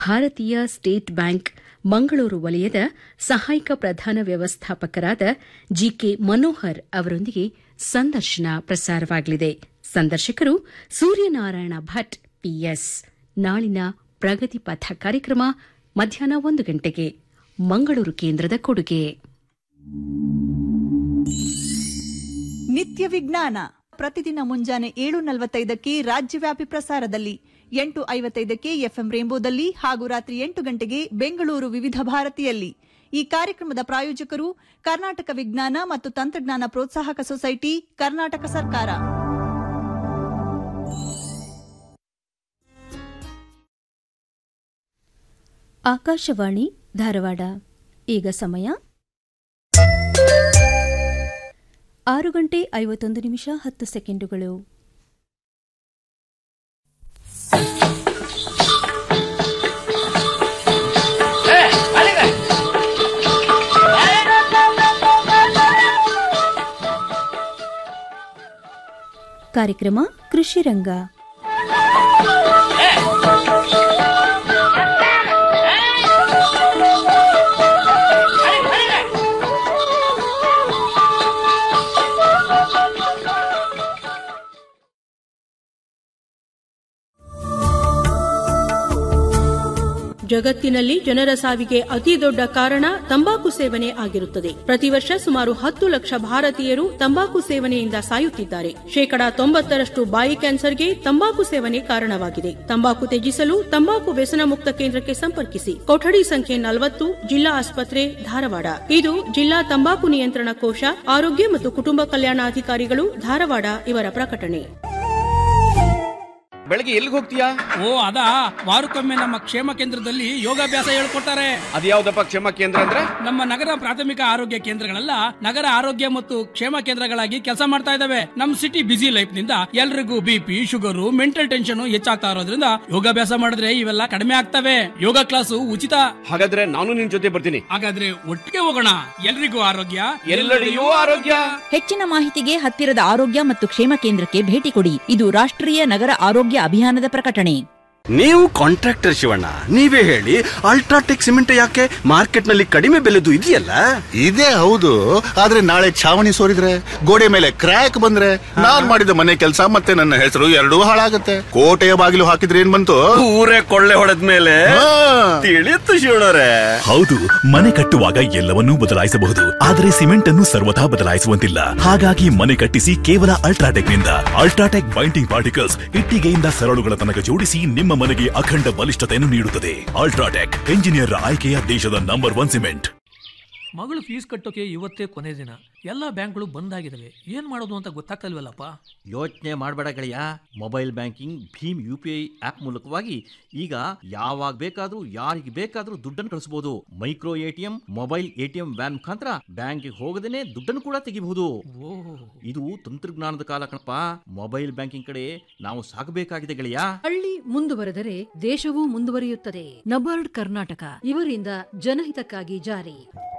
ಭಾರತೀಯ state bank Mangaluru ವಲಯದ ಸಹಾಯಕ ಪ್ರಧಾನ ವ್ಯವಸ್ಥಾಪಕರಾದ ಜಿಕೆ ಮನೋಹರ್ ಅವರೊಂದಿಗೆ ಸಂದರ್ಶನ ಪ್ರಸಾರವಾಗಲಿದೆ ಸಂದರ್ಶಕರು ಸೂರ್ಯನಾರಾಯಣ ಭಟ್ ಪಿಎಸ್ ನಾಳಿನ ಪ್ರಗತಿ ಪಥ ಕಾರ್ಯಕ್ರಮ ಮಧ್ಯಾಹ್ನ ಒಂದು ಗಂಟೆಗೆ ಮಂಗಳೂರು ಕೇಂದ್ರದ ಕೊಡುಗೆ ನಿತ್ಯ ವಿಜ್ಞಾನ ಪ್ರತಿದಿನ ಮುಂಜಾನೆ ಏಳು ನಲವತ್ತೈದಕ್ಕೆ ರಾಜ್ಯವ್ಯಾಪಿ ಪ್ರಸಾರದಲ್ಲಿ ಎಂಟು ಐವತ್ತೈದಕ್ಕೆ ಎಫ್ಎಂ ರೇಂಬೋದಲ್ಲಿ ಹಾಗೂ ರಾತ್ರಿ ಎಂಟು ಗಂಟೆಗೆ ಬೆಂಗಳೂರು ವಿವಿಧ ಭಾರತಿಯಲ್ಲಿ ಈ ಕಾರ್ಯಕ್ರಮದ ಪ್ರಾಯೋಜಕರು ಕರ್ನಾಟಕ ವಿಜ್ಞಾನ ಮತ್ತು ತಂತ್ರಜ್ಞಾನ ಪ್ರೋತ್ಸಾಹಕ ಸೊಸೈಟಿ ಕರ್ನಾಟಕ ಸರ್ಕಾರ ಆಕಾಶವಾಣಿ ಧಾರವಾಡ ಈಗ ಸಮಯ ಆರು ಗಂಟೆ ಐವತ್ತೊಂದು ನಿಮಿಷ ಹತ್ತು ಸೆಕೆಂಡುಗಳು ಕಾರ್ಯಕ್ರಮ ಕೃಷಿ ರಂಗ ಜಗತ್ತಿನಲ್ಲಿ ಜನರ ಸಾವಿಗೆ ಅತಿ ದೊಡ್ಡ ಕಾರಣ ತಂಬಾಕು ಸೇವನೆ ಆಗಿರುತ್ತದೆ ಪ್ರತಿ ವರ್ಷ ಸುಮಾರು ಹತ್ತು ಲಕ್ಷ ಭಾರತೀಯರು ತಂಬಾಕು ಸೇವನೆಯಿಂದ ಸಾಯುತ್ತಿದ್ದಾರೆ ಶೇಕಡಾ ತೊಂಬತ್ತರಷ್ಟು ಬಾಯಿ ಕ್ಯಾನ್ಸರ್ಗೆ ತಂಬಾಕು ಸೇವನೆ ಕಾರಣವಾಗಿದೆ ತಂಬಾಕು ತ್ಯಜಿಸಲು ತಂಬಾಕು ವ್ಯಸನ ಮುಕ್ತ ಕೇಂದ್ರಕ್ಕೆ ಸಂಪರ್ಕಿಸಿ ಕೊಠಡಿ ಸಂಖ್ಯೆ ನಲವತ್ತು ಜಿಲ್ಲಾ ಆಸ್ಪತ್ರೆ ಧಾರವಾಡ ಇದು ಜಿಲ್ಲಾ ತಂಬಾಕು ನಿಯಂತ್ರಣ ಕೋಶ ಆರೋಗ್ಯ ಮತ್ತು ಕುಟುಂಬ ಕಲ್ಯಾಣಾಧಿಕಾರಿಗಳು ಧಾರವಾಡ ಇವರ ಪ್ರಕಟಣೆ ಬೆಳಗ್ಗೆ ಎಲ್ಲಿಗೆ ಹೋಗ್ತೀಯಾ ಓ ಅದಾ ವಾರಕ್ಕೊಮ್ಮೆ ನಮ್ಮ ಕ್ಷೇಮ ಕೇಂದ್ರದಲ್ಲಿ ಯೋಗಾಭ್ಯಾಸ ಹೇಳ್ಕೊಡ್ತಾರೆ ಅದ್ಯಾವ್ದಪ್ಪ ಕ್ಷೇಮ ಕೇಂದ್ರ ಅಂದ್ರೆ ನಮ್ಮ ನಗರ ಪ್ರಾಥಮಿಕ ಆರೋಗ್ಯ ಕೇಂದ್ರಗಳೆಲ್ಲ ನಗರ ಆರೋಗ್ಯ ಮತ್ತು ಕ್ಷೇಮ ಕೇಂದ್ರಗಳಾಗಿ ಕೆಲಸ ಮಾಡ್ತಾ ಇದಾವೆ ನಮ್ ಸಿಟಿ ಬಿಸಿ ಲೈಫ್ ನಿಂದ ಎಲ್ರಿಗೂ ಬಿಪಿ ಶುಗರು ಮೆಂಟಲ್ ಟೆನ್ಷನ್ ಹೆಚ್ಚಾಗ್ತಾ ಇರೋದ್ರಿಂದ ಯೋಗಾಭ್ಯಾಸ ಮಾಡಿದ್ರೆ ಇವೆಲ್ಲ ಕಡಿಮೆ ಆಗ್ತವೆ ಯೋಗ ಕ್ಲಾಸು ಉಚಿತ ಹಾಗಾದ್ರೆ ನಾನು ನಿನ್ ಜೊತೆ ಬರ್ತೀನಿ ಹಾಗಾದ್ರೆ ಒಟ್ಟಿಗೆ ಹೋಗೋಣ ಎಲ್ರಿಗೂ ಆರೋಗ್ಯ ಎಲ್ಲೆಡೆಯೂ ಆರೋಗ್ಯ ಹೆಚ್ಚಿನ ಮಾಹಿತಿಗೆ ಹತ್ತಿರದ ಆರೋಗ್ಯ ಮತ್ತು ಕ್ಷೇಮ ಕೇಂದ್ರಕ್ಕೆ ಭೇಟಿ ಕೊಡಿ ಇದು ರಾಷ್ಟ್ರೀಯ ನಗರ ಆರೋಗ್ಯ ಅಭಿಯಾನದ ಪ್ರಕಟಣೆ ನೀವು ಕಾಂಟ್ರಾಕ್ಟರ್ ಶಿವಣ್ಣ ನೀವೇ ಹೇಳಿ ಅಲ್ಟ್ರಾಟೆಕ್ ಸಿಮೆಂಟ್ ಯಾಕೆ ಮಾರ್ಕೆಟ್ ನಲ್ಲಿ ಕಡಿಮೆ ಬೆಲೆದು ಇದೆಯಲ್ಲ ಇದೇ ಹೌದು ಆದ್ರೆ ನಾಳೆ ಛಾವಣಿ ಸೋರಿದ್ರೆ ಗೋಡೆ ಮೇಲೆ ಕ್ರ್ಯಾಕ್ ಬಂದ್ರೆ ನಾನ್ ಮಾಡಿದ ಮನೆ ಕೆಲಸ ಮತ್ತೆ ನನ್ನ ಹೆಸರು ಎರಡೂ ಹಾಳಾಗತ್ತೆ ಕೋಟೆಯ ಬಾಗಿಲು ಹಾಕಿದ್ರೆ ಏನ್ ಬಂತು ಊರೇ ಕೊಳ್ಳೆ ಹೊಡೆದ ಮೇಲೆ ಹಾ. ತಿಳಿಯುತ್ತು ಶಿವಣ್ಣರೇ ಹೌದು ಮನೆ ಕಟ್ಟುವಾಗ ಎಲ್ಲವನ್ನೂ ಬದಲಾಯಿಸಬಹುದು ಆದರೆ ಸಿಮೆಂಟ್ ಅನ್ನು ಸರ್ವಥಾ ಬದಲಾಯಿಸುವಂತಿಲ್ಲ ಹಾಗಾಗಿ ಮನೆ ಕಟ್ಟಿಸಿ ಕೇವಲ ಅಲ್ಟ್ರಾಟೆಕ್ ನಿಂದ ಅಲ್ಟ್ರಾಟೆಕ್ ಬೈಂಡಿಂಗ್ ಪಾರ್ಟಿಕಲ್ಸ್ ಇಟ್ಟಿಗೆಯಿಂದ ಸರಳುಗಳ ತನಕ ಜೋಡಿಸಿ ನಿಮ್ಮ ಮನೆಗೆ ಅಖಂಡ ಬಲಿಷ್ಠತೆಯನ್ನು ನೀಡುತ್ತದೆ ಅಲ್ಟ್ರಾಟೆಕ್ ಎಂಜಿನಿಯರ್ ಆಯ್ಕೆಯ ದೇಶದ ನಂಬರ್ ಒನ್ ಸಿಮೆಂಟ್ ಮಗಳು ಫೀಸ್ ಕಟ್ಟೋಕೆ ಇವತ್ತೇ ಕೊನೆ ದಿನ ಎಲ್ಲ ಬ್ಯಾಂಕ್ಗಳು ಬಂದ್ ಆಗಿದಾವೆ ಏನ್ ಮಾಡೋದು ಅಂತ ಗೊತ್ತಾಗ್ತಲ್ವಲ್ಲಪ್ಪ ಯೋಚನೆ ಮಾಡಬೇಡ ಗೆಳೆಯ ಮೊಬೈಲ್ ಬ್ಯಾಂಕಿಂಗ್ ಭೀಮ್ ಯು ಪಿ ಐ ಆಪ್ ಮೂಲಕವಾಗಿ ಈಗ ಯಾವಾಗ ಬೇಕಾದ್ರೂ ಯಾರಿಗೆ ಬೇಕಾದ್ರೂ ದುಡ್ಡನ್ನು ಕಳಿಸಬಹುದು micro ATM mobile ATM van ಮುಖಾಂತರ ಬ್ಯಾಂಕಿಗೆ ಹೋಗದೇನೆ ದುಡ್ಡನ್ನು ಕೂಡ ತೆಗಿಬಹುದು ಇದು ತಂತ್ರಜ್ಞಾನದ ಕಾಲ ಕಣಪ್ಪ ಮೊಬೈಲ್ ಬ್ಯಾಂಕಿಂಗ್ ಕಡೆ ನಾವು ಸಾಗಬೇಕಾಗಿದೆ ಗೆಳೆಯ ಹಳ್ಳಿ ಮುಂದುವರೆದರೆ ದೇಶವೂ ಮುಂದುವರಿಯುತ್ತದೆ ನಬಾರ್ಡ್ ಕರ್ನಾಟಕ ಇವರಿಂದ ಜನಹಿತಕ್ಕಾಗಿ ಜಾರಿ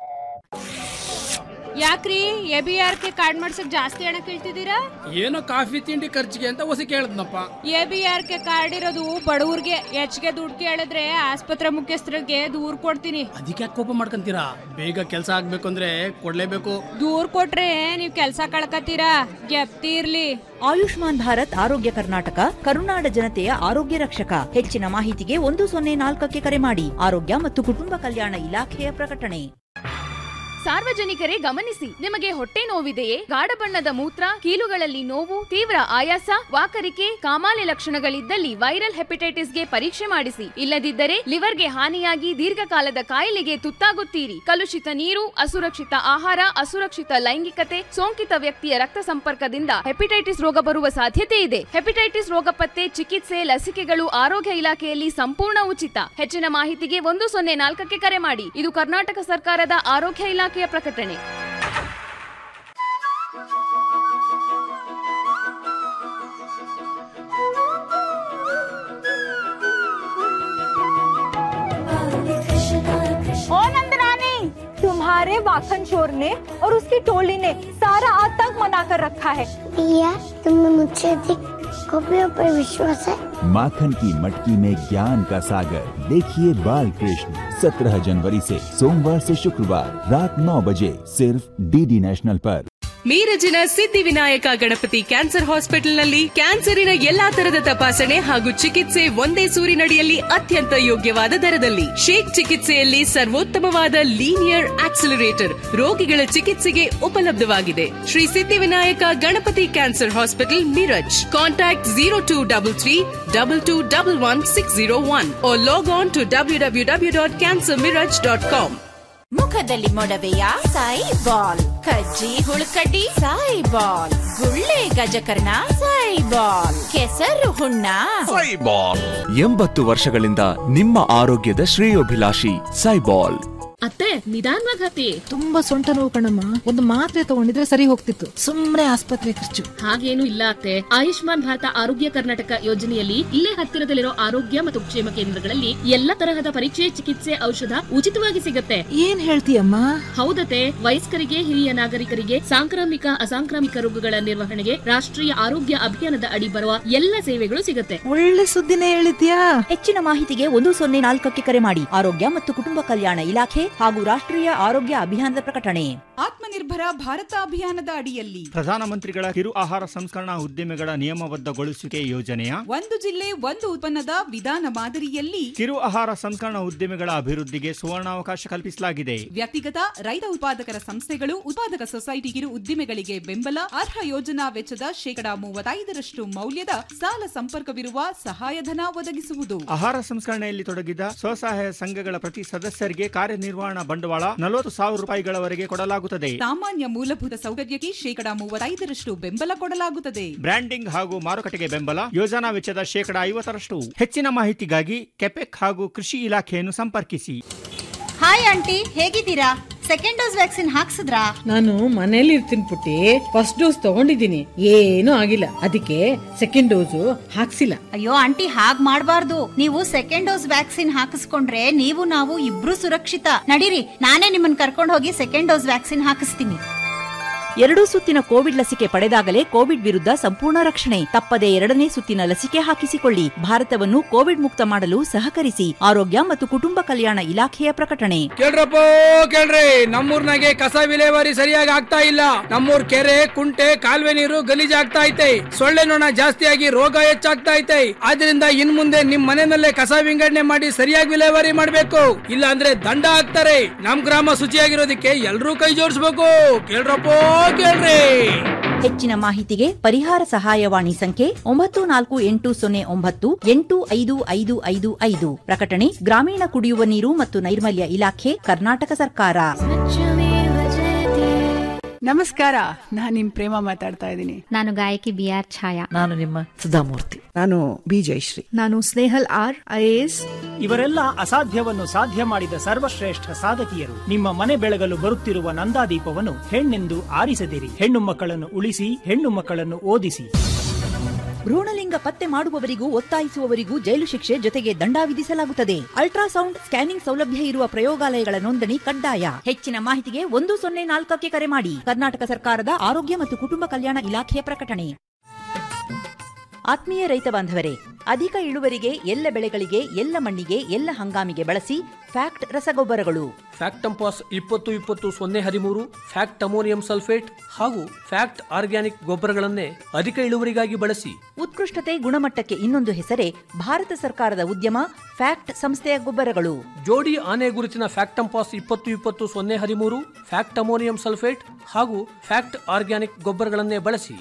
ಯಾಕ್ರಿ A B R K card ಮಾಡ್ಸಕ್ ಜಾಸ್ತಿ ಹಣ ಕೇಳ್ತಿದ್ದೀರಾ ಏನೋ ಕಾಫಿ ತಿಂಡಿ ಖರ್ಚಿಗೆ ಅಂತ ಹೊಸ ಕೇಳದ್ನಪ್ಪ A B R K card ಇರೋದು ಬಡವ್ರಿಗೆ ಹೆಚ್ಚಿಗೆ ದುಡ್ಡು ಕೇಳಿದ್ರೆ ಆಸ್ಪತ್ರೆ ಮುಖ್ಯಸ್ಥರಿಗೆ ದೂರ್ ಕೊಡ್ತೀನಿ ಅದಕ್ಕೆ ಕೋಪ ಮಾಡ್ಕೊಂತೀರಾ ಬೇಗ ಕೆಲಸ ಆಗ್ಬೇಕು ಅಂದ್ರೆ ಕೊಡ್ಲೇಬೇಕು ದೂರ್ ಕೊಟ್ರೆ ನೀವ್ ಕೆಲ್ಸ ಕಳ್ಕತ್ತೀರಾ ಗೆಪ್ತಿ ಇರ್ಲಿ ಆಯುಷ್ಮಾನ್ ಭಾರತ್ ಆರೋಗ್ಯ ಕರ್ನಾಟಕ ಕರುನಾಡ ಜನತೆಯ ಆರೋಗ್ಯ ರಕ್ಷಕ ಹೆಚ್ಚಿನ ಮಾಹಿತಿಗೆ ಒಂದು ಸೊನ್ನೆ ನಾಲ್ಕಕ್ಕೆ ಕರೆ ಮಾಡಿ ಆರೋಗ್ಯ ಮತ್ತು ಕುಟುಂಬ ಕಲ್ಯಾಣ ಇಲಾಖೆಯ ಪ್ರಕಟಣೆ ಸಾರ್ವಜನಿಕರೇ ಗಮನಿಸಿ ನಿಮಗೆ ಹೊಟ್ಟೆ ನೋವಿದೆಯೇ ಗಾಢ ಬಣ್ಣದ ಮೂತ್ರ ಕೀಲುಗಳಲ್ಲಿ ನೋವು ತೀವ್ರ ಆಯಾಸ ವಾಕರಿಕೆ ಕಾಮಾಲೆ ಲಕ್ಷಣಗಳಿದ್ದಲ್ಲಿ ವೈರಲ್ ಹೆಪಟೈಟಿಸ್ಗೆ ಪರೀಕ್ಷೆ ಮಾಡಿಸಿ ಇಲ್ಲದಿದ್ದರೆ ಲಿವರ್ಗೆ ಹಾನಿಯಾಗಿ ದೀರ್ಘಕಾಲದ ಕಾಯಿಲೆಗೆ ತುತ್ತಾಗುತ್ತೀರಿ ಕಲುಷಿತ ನೀರು ಅಸುರಕ್ಷಿತ ಆಹಾರ ಅಸುರಕ್ಷಿತ ಲೈಂಗಿಕತೆ ಸೋಂಕಿತ ವ್ಯಕ್ತಿಯ ರಕ್ತ ಸಂಪರ್ಕದಿಂದ ಹೆಪಟೈಟಿಸ್ ರೋಗ ಬರುವ ಸಾಧ್ಯತೆ ಇದೆ ಹೆಪಟೈಟಿಸ್ ರೋಗ ಪತ್ತೆ ಚಿಕಿತ್ಸೆ ಲಸಿಕೆಗಳು ಆರೋಗ್ಯ ಇಲಾಖೆಯಲ್ಲಿ ಸಂಪೂರ್ಣ ಉಚಿತ ಹೆಚ್ಚಿನ ಮಾಹಿತಿಗೆ ಒಂದು ಸೊನ್ನೆ ನಾಲ್ಕಕ್ಕೆ ಕರೆ ಮಾಡಿ ಇದು ಕರ್ನಾಟಕ ಸರ್ಕಾರದ ಆರೋಗ್ಯ ಇಲಾಖೆಯ ಪ್ರಕಟಣೆ ओ नंदरानी तुम्हारे वाखन चोर ने और उसकी टोली ने सारा आतंक मना कर रखा है भैया तुम्हें मुझसे अधिक कॉपियों पर विश्वास है माखन की मटकी में ज्ञान का सागर देखिए बाल कृष्ण सत्रह जनवरी से सोमवार से शुक्रवार रात नौ बजे सिर्फ डीडी नेशनल पर ಮೀರಜಿನ ಸಿದ್ಧಿವಿನಾಯಕ ಗಣಪತಿ ಕ್ಯಾನ್ಸರ್ ಹಾಸ್ಪಿಟಲ್ನಲ್ಲಿ ಕ್ಯಾನ್ಸರಿನ ಎಲ್ಲಾ ತರದ ತಪಾಸಣೆ ಹಾಗೂ ಚಿಕಿತ್ಸೆ ಒಂದೇ ಸೂರಿನಡಿಯಲ್ಲಿ ಅತ್ಯಂತ ಯೋಗ್ಯವಾದ ದರದಲ್ಲಿ ಶೇಕ್ ಚಿಕಿತ್ಸೆಯಲ್ಲಿ ಸರ್ವೋತ್ತಮವಾದ ಲೀನಿಯರ್ ಆಕ್ಸಿಲರೇಟರ್ ರೋಗಿಗಳ ಚಿಕಿತ್ಸೆಗೆ ಉಪಲಬ್ಧವಾಗಿದೆ Shri Siddhivinayak Ganapati cancer hospital Miraj contact zero two double three double two double one six zero one log on to W W W dot cancer Miraj dot com ಮುಖದಲ್ಲಿ ಮೊಡವೆಯ ಸಾಯಿ ಬಾಲ್ ಕಜ್ಜಿ ಹುಳುಕಡ್ಡಿ ಸಾಯಿ ಬಾಲ್ ಗುಳ್ಳೆ ಗಜಕರ್ಣ ಸಾಯಿ ಬಾಲ್ ಕೆಸರು ಹುಣ್ಣ ಎಂಬತ್ತು ವರ್ಷಗಳಿಂದ ನಿಮ್ಮ ಆರೋಗ್ಯದ ಶ್ರೇಯೋಭಿಲಾಷಿ ಸೈಬಾಲ್ ಅತ್ತೆ ನಿಧಾನವಾಗಿ ಹತ್ತಿ ತುಂಬಾ ಸೊಂಟ ನೋವು ಕಣಮ್ಮ ಒಂದು ಮಾತ್ರೆ ತಗೊಂಡಿದ್ರೆ ಸರಿ ಹೋಗ್ತಿತ್ತು ಸುಮ್ನೆ ಆಸ್ಪತ್ರೆ ಖರ್ಚು ಹಾಗೇನು ಇಲ್ಲ ಅತ್ತೆ ಆಯುಷ್ಮಾನ್ ಭಾರತ ಆರೋಗ್ಯ ಕರ್ನಾಟಕ ಯೋಜನೆಯಲ್ಲಿ ಇಲ್ಲೇ ಹತ್ತಿರದಲ್ಲಿರೋ ಆರೋಗ್ಯ ಮತ್ತು ಕ್ಷೇಮ ಕೇಂದ್ರಗಳಲ್ಲಿ ಎಲ್ಲಾ ತರಹದ ಪರೀಕ್ಷೆ ಚಿಕಿತ್ಸೆ ಔಷಧ ಉಚಿತವಾಗಿ ಸಿಗತ್ತೆ ಏನ್ ಹೇಳ್ತೀಯಮ್ಮ ಹೌದತ್ತೆ ವಯಸ್ಕರಿಗೆ ಹಿರಿಯ ನಾಗರಿಕರಿಗೆ ಸಾಂಕ್ರಾಮಿಕ ಅಸಾಂಕ್ರಾಮಿಕ ರೋಗಗಳ ನಿರ್ವಹಣೆಗೆ ರಾಷ್ಟ್ರೀಯ ಆರೋಗ್ಯ ಅಭಿಯಾನದ ಅಡಿ ಬರುವ ಎಲ್ಲ ಸೇವೆಗಳು ಸಿಗತ್ತೆ ಒಳ್ಳೆ ಸುದ್ದಿನೇ ಹೇಳಿದ್ಯಾ ಹೆಚ್ಚಿನ ಮಾಹಿತಿಗೆ ಒಂದು ಸೊನ್ನೆ ನಾಲ್ಕಕ್ಕೆ ಕರೆ ಮಾಡಿ ಆರೋಗ್ಯ ಮತ್ತು ಕುಟುಂಬ ಕಲ್ಯಾಣ ಇಲಾಖೆ ಹಾಗೂ ರಾಷ್ಟ್ರೀಯ ಆರೋಗ್ಯ ಅಭಿಯಾನದ ಪ್ರಕಟಣೆ ಆತ್ಮನಿರ್ಭರ ಭಾರತ ಅಭಿಯಾನದ ಅಡಿಯಲ್ಲಿ ಪ್ರಧಾನಮಂತ್ರಿಗಳ ಕಿರು ಆಹಾರ ಸಂಸ್ಕರಣಾ ಉದ್ದಿಮೆಗಳ ನಿಯಮಬದ್ಧಗೊಳಿಸುವಿಕೆ ಯೋಜನೆಯ ಒಂದು ಜಿಲ್ಲೆ ಒಂದು ಉತ್ಪನ್ನದ ವಿಧಾನ ಮಾದರಿಯಲ್ಲಿ ಕಿರು ಆಹಾರ ಸಂಸ್ಕರಣಾ ಉದ್ದಿಮೆಗಳ ಅಭಿವೃದ್ಧಿಗೆ ಸುವರ್ಣಾವಕಾಶ ಕಲ್ಪಿಸಲಾಗಿದೆ ವ್ಯಕ್ತಿಗತ ರೈತ ಉತ್ಪಾದಕರ ಸಂಸ್ಥೆಗಳು ಉತ್ಪಾದಕ ಸೊಸೈಟಿ ಕಿರು ಉದ್ದಿಮೆಗಳಿಗೆ ಬೆಂಬಲ ಅರ್ಹ ಯೋಜನಾ ವೆಚ್ಚದ ಶೇಕಡಾ ಮೂವತ್ತೈದರಷ್ಟು ಮೌಲ್ಯದ ಸಾಲ ಸಂಪರ್ಕವಿರುವ ಸಹಾಯಧನ ಒದಗಿಸುವುದು ಆಹಾರ ಸಂಸ್ಕರಣೆಯಲ್ಲಿ ತೊಡಗಿದ ಸ್ವಸಹಾಯ ಸಂಘಗಳ ಪ್ರತಿ ಸದಸ್ಯರಿಗೆ ಕಾರ್ಯನಿರ್ವಹಣಾ ಬಂಡವಾಳ ನಲವತ್ತು ಸಾವಿರ ರೂಪಾಯಿಗಳವರೆಗೆ ಕೊಡಲಾಗುತ್ತದೆ ಸಾಮಾನ್ಯ ಮೂಲಭೂತ ಸೌಕರ್ಯಕ್ಕೆ ಶೇಕಡಾ ಮೂವತ್ತೈದರಷ್ಟು ಬೆಂಬಲ ಕೊಡಲಾಗುತ್ತದೆ ಬ್ರ್ಯಾಂಡಿಂಗ್ ಹಾಗೂ ಮಾರುಕಟ್ಟೆಗೆ ಬೆಂಬಲ ಯೋಜನಾ ವೆಚ್ಚದ ಶೇಕಡಾ ಐವತ್ತರಷ್ಟು ಹೆಚ್ಚಿನ ಮಾಹಿತಿಗಾಗಿ ಕೆಪೆಕ್ ಹಾಗೂ ಕೃಷಿ ಇಲಾಖೆಯನ್ನು ಸಂಪರ್ಕಿಸಿ ಹಾಯ್ ಆಂಟಿ ಹೇಗಿದ್ದೀರಾ ಸೆಕೆಂಡ್ ಡೋಸ್ ವ್ಯಾಕ್ಸಿನ್ ಹಾಕ್ಸಿದ್ರಾ ನಾನು ಮನೇಲಿ ಇರ್ತೀನಿ ಪುಟ್ಟಿ ಫಸ್ಟ್ ಡೋಸ್ ತಗೊಂಡಿದ್ದೀನಿ ಏನೂ ಆಗಿಲ್ಲ ಅದಕ್ಕೆ ಸೆಕೆಂಡ್ ಡೋಸು ಹಾಕ್ಸಿಲ್ಲ ಅಯ್ಯೋ ಆಂಟಿ ಹಾಗ್ ಮಾಡ್ಬಾರ್ದು ನೀವು ಸೆಕೆಂಡ್ ಡೋಸ್ ವ್ಯಾಕ್ಸಿನ್ ಹಾಕಿಸ್ಕೊಂಡ್ರೆ ನೀವು ನಾವು ಇಬ್ರು ಸುರಕ್ಷಿತ ನಡೀರಿ ನಾನೇ ನಿಮ್ಮನ್ನ ಕರ್ಕೊಂಡು ಹೋಗಿ ಸೆಕೆಂಡ್ ಡೋಸ್ ವ್ಯಾಕ್ಸಿನ್ ಹಾಕಿಸ್ತೀನಿ ಎರಡೂ ಸುತ್ತಿನ ಕೋವಿಡ್ ಲಸಿಕೆ ಪಡೆದಾಗಲೇ ಕೋವಿಡ್ ವಿರುದ್ಧ ಸಂಪೂರ್ಣ ರಕ್ಷಣೆ ತಪ್ಪದೆ ಎರಡನೇ ಸುತ್ತಿನ ಲಸಿಕೆ ಹಾಕಿಸಿಕೊಳ್ಳಿ ಭಾರತವನ್ನು ಕೋವಿಡ್ ಮುಕ್ತ ಮಾಡಲು ಸಹಕರಿಸಿ ಆರೋಗ್ಯ ಮತ್ತು ಕುಟುಂಬ ಕಲ್ಯಾಣ ಇಲಾಖೆಯ ಪ್ರಕಟಣೆ ಕೇಳ್ರಪ್ಪ ಕೇಳ್ರಿ ನಮ್ಮೂರ್ನಾಗೆ ಕಸ ವಿಲೇವಾರಿ ಸರಿಯಾಗಿ ಆಗ್ತಾ ಇಲ್ಲ ನಮ್ಮೂರ್ ಕೆರೆ ಕುಂಟೆ ಕಾಲುವೆ ನೀರು ಗಲೀಜ್ ಆಗ್ತಾ ಐತೆ ಸೊಳ್ಳೆ ನೊಣ ಜಾಸ್ತಿಯಾಗಿ ರೋಗ ಹೆಚ್ಚಾಗ್ತಾ ಐತೆ ಆದ್ರಿಂದ ಇನ್ ಮುಂದೆ ನಿಮ್ ಮನೆಯಲ್ಲೇ ಕಸ ವಿಂಗಡಣೆ ಮಾಡಿ ಸರಿಯಾಗಿ ವಿಲೇವಾರಿ ಮಾಡ್ಬೇಕು ಇಲ್ಲ ಅಂದ್ರೆ ದಂಡ ಹಾಕ್ತಾರೆ ನಮ್ ಗ್ರಾಮ ಶುಚಿಯಾಗಿರೋದಕ್ಕೆ ಎಲ್ರೂ ಕೈ ಜೋಡಿಸ್ಬೇಕು ಕೇಳ್ರಪ್ಪ ಕೇಳ್ರಿ ಹೆಚ್ಚಿನ ಮಾಹಿತಿಗೆ ಪರಿಹಾರ ಸಹಾಯವಾಣಿ ಸಂಖ್ಯೆ ಒಂಬತ್ತು ನಾಲ್ಕು ಎಂಟು ಸೊನ್ನೆ ಒಂಬತ್ತು ಎಂಟು ಐದು ಐದು ಐದು ಐದು ಪ್ರಕಟಣೆ ಗ್ರಾಮೀಣ ಕುಡಿಯುವ ನೀರು ಮತ್ತು ನೈರ್ಮಲ್ಯ ಇಲಾಖೆ ಕರ್ನಾಟಕ ಸರ್ಕಾರ ನಮಸ್ಕಾರ ನಾನ್ ನಿಮ್ ಪ್ರೇಮ ಮಾತಾಡ್ತಾ ಇದ್ದೀನಿ ನಾನು ಗಾಯಕಿ ಬಿ ಆರ್ ಛಾಯಾ ನಾನು ನಿಮ್ಮ ಸುಧಾಮೂರ್ತಿ ನಾನು ಬಿ ಜಯಶ್ರೀ ನಾನು ಸ್ನೇಹಲ್ ಆರ್ ಐಎಎಸ್ ಇವರೆಲ್ಲ ಅಸಾಧ್ಯವನ್ನು ಸಾಧ್ಯ ಮಾಡಿದ ಸರ್ವಶ್ರೇಷ್ಠ ಸಾಧಕಿಯರು ನಿಮ್ಮ ಮನೆ ಬೆಳಗಲು ಬರುತ್ತಿರುವ ನಂದಾದೀಪವನ್ನು ಹೆಣ್ಣೆಂದು ಆರಿಸದಿರಿ ಹೆಣ್ಣು ಮಕ್ಕಳನ್ನು ಉಳಿಸಿ ಹೆಣ್ಣು ಮಕ್ಕಳನ್ನು ಓದಿಸಿ ಭ್ರೂಣಲಿಂಗ ಪತ್ತೆ ಮಾಡುವವರಿಗೂ ಒತ್ತಾಯಿಸುವವರಿಗೂ ಜೈಲು ಶಿಕ್ಷೆ ಜೊತೆಗೆ ದಂಡ ವಿಧಿಸಲಾಗುತ್ತದೆ ಅಲ್ಟ್ರಾಸೌಂಡ್ ಸ್ಕ್ಯಾನಿಂಗ್ ಸೌಲಭ್ಯ ಇರುವ ಪ್ರಯೋಗಾಲಯಗಳ ನೋಂದಣಿ ಕಡ್ಡಾಯ ಹೆಚ್ಚಿನ ಮಾಹಿತಿಗೆ ಒಂದು ಸೊನ್ನೆ ನಾಲ್ಕಕ್ಕೆ ಕರೆ ಮಾಡಿ ಕರ್ನಾಟಕ ಸರ್ಕಾರದ ಆರೋಗ್ಯ ಮತ್ತು ಕುಟುಂಬ ಕಲ್ಯಾಣ ಇಲಾಖೆಯ ಪ್ರಕಟಣೆ ಆತ್ಮೀಯ ರೈತ ಬಾಂಧವರೇ ಅಧಿಕ ಇಳುವರಿಗೆ ಎಲ್ಲ ಬೆಳೆಗಳಿಗೆ ಎಲ್ಲ ಮಣ್ಣಿಗೆ ಎಲ್ಲ ಹಂಗಾಮಿಗೆ ಬಳಸಿ ಫ್ಯಾಕ್ಟ್ ರಸಗೊಬ್ಬರಗಳು ಫ್ಯಾಕ್ಟಂಪಾಸ್ ಇಪ್ಪತ್ತು ಇಪ್ಪತ್ತು ಸೊನ್ನೆ ಹದಿಮೂರು ಫ್ಯಾಕ್ಟ್ ಅಮೋನಿಯಂ ಸಲ್ಫೇಟ್ ಹಾಗೂ ಫ್ಯಾಕ್ಟ್ ಆರ್ಗ್ಯಾನಿಕ್ ಗೊಬ್ಬರಗಳನ್ನೇ ಅಧಿಕ ಇಳುವರಿಗಾಗಿ ಬಳಸಿ ಉತ್ಕೃಷ್ಟತೆ ಗುಣಮಟ್ಟಕ್ಕೆ ಇನ್ನೊಂದು ಹೆಸರೇ ಭಾರತ ಸರ್ಕಾರದ ಉದ್ಯಮ ಫ್ಯಾಕ್ಟ್ ಸಂಸ್ಥೆಯ ಗೊಬ್ಬರಗಳು ಜೋಡಿ ಆನೆ ಗುರುತಿನ ಫ್ಯಾಕ್ಟಂಪಾಸ್ ಇಪ್ಪತ್ತು ಇಪ್ಪತ್ತು ಸೊನ್ನೆ ಹದಿಮೂರು ಫ್ಯಾಕ್ಟ್ ಅಮೋನಿಯಂ ಸಲ್ಫೇಟ್ ಹಾಗೂ ಫ್ಯಾಕ್ಟ್ ಆರ್ಗ್ಯಾನಿಕ್ ಗೊಬ್ಬರಗಳನ್ನೇ ಬಳಸಿ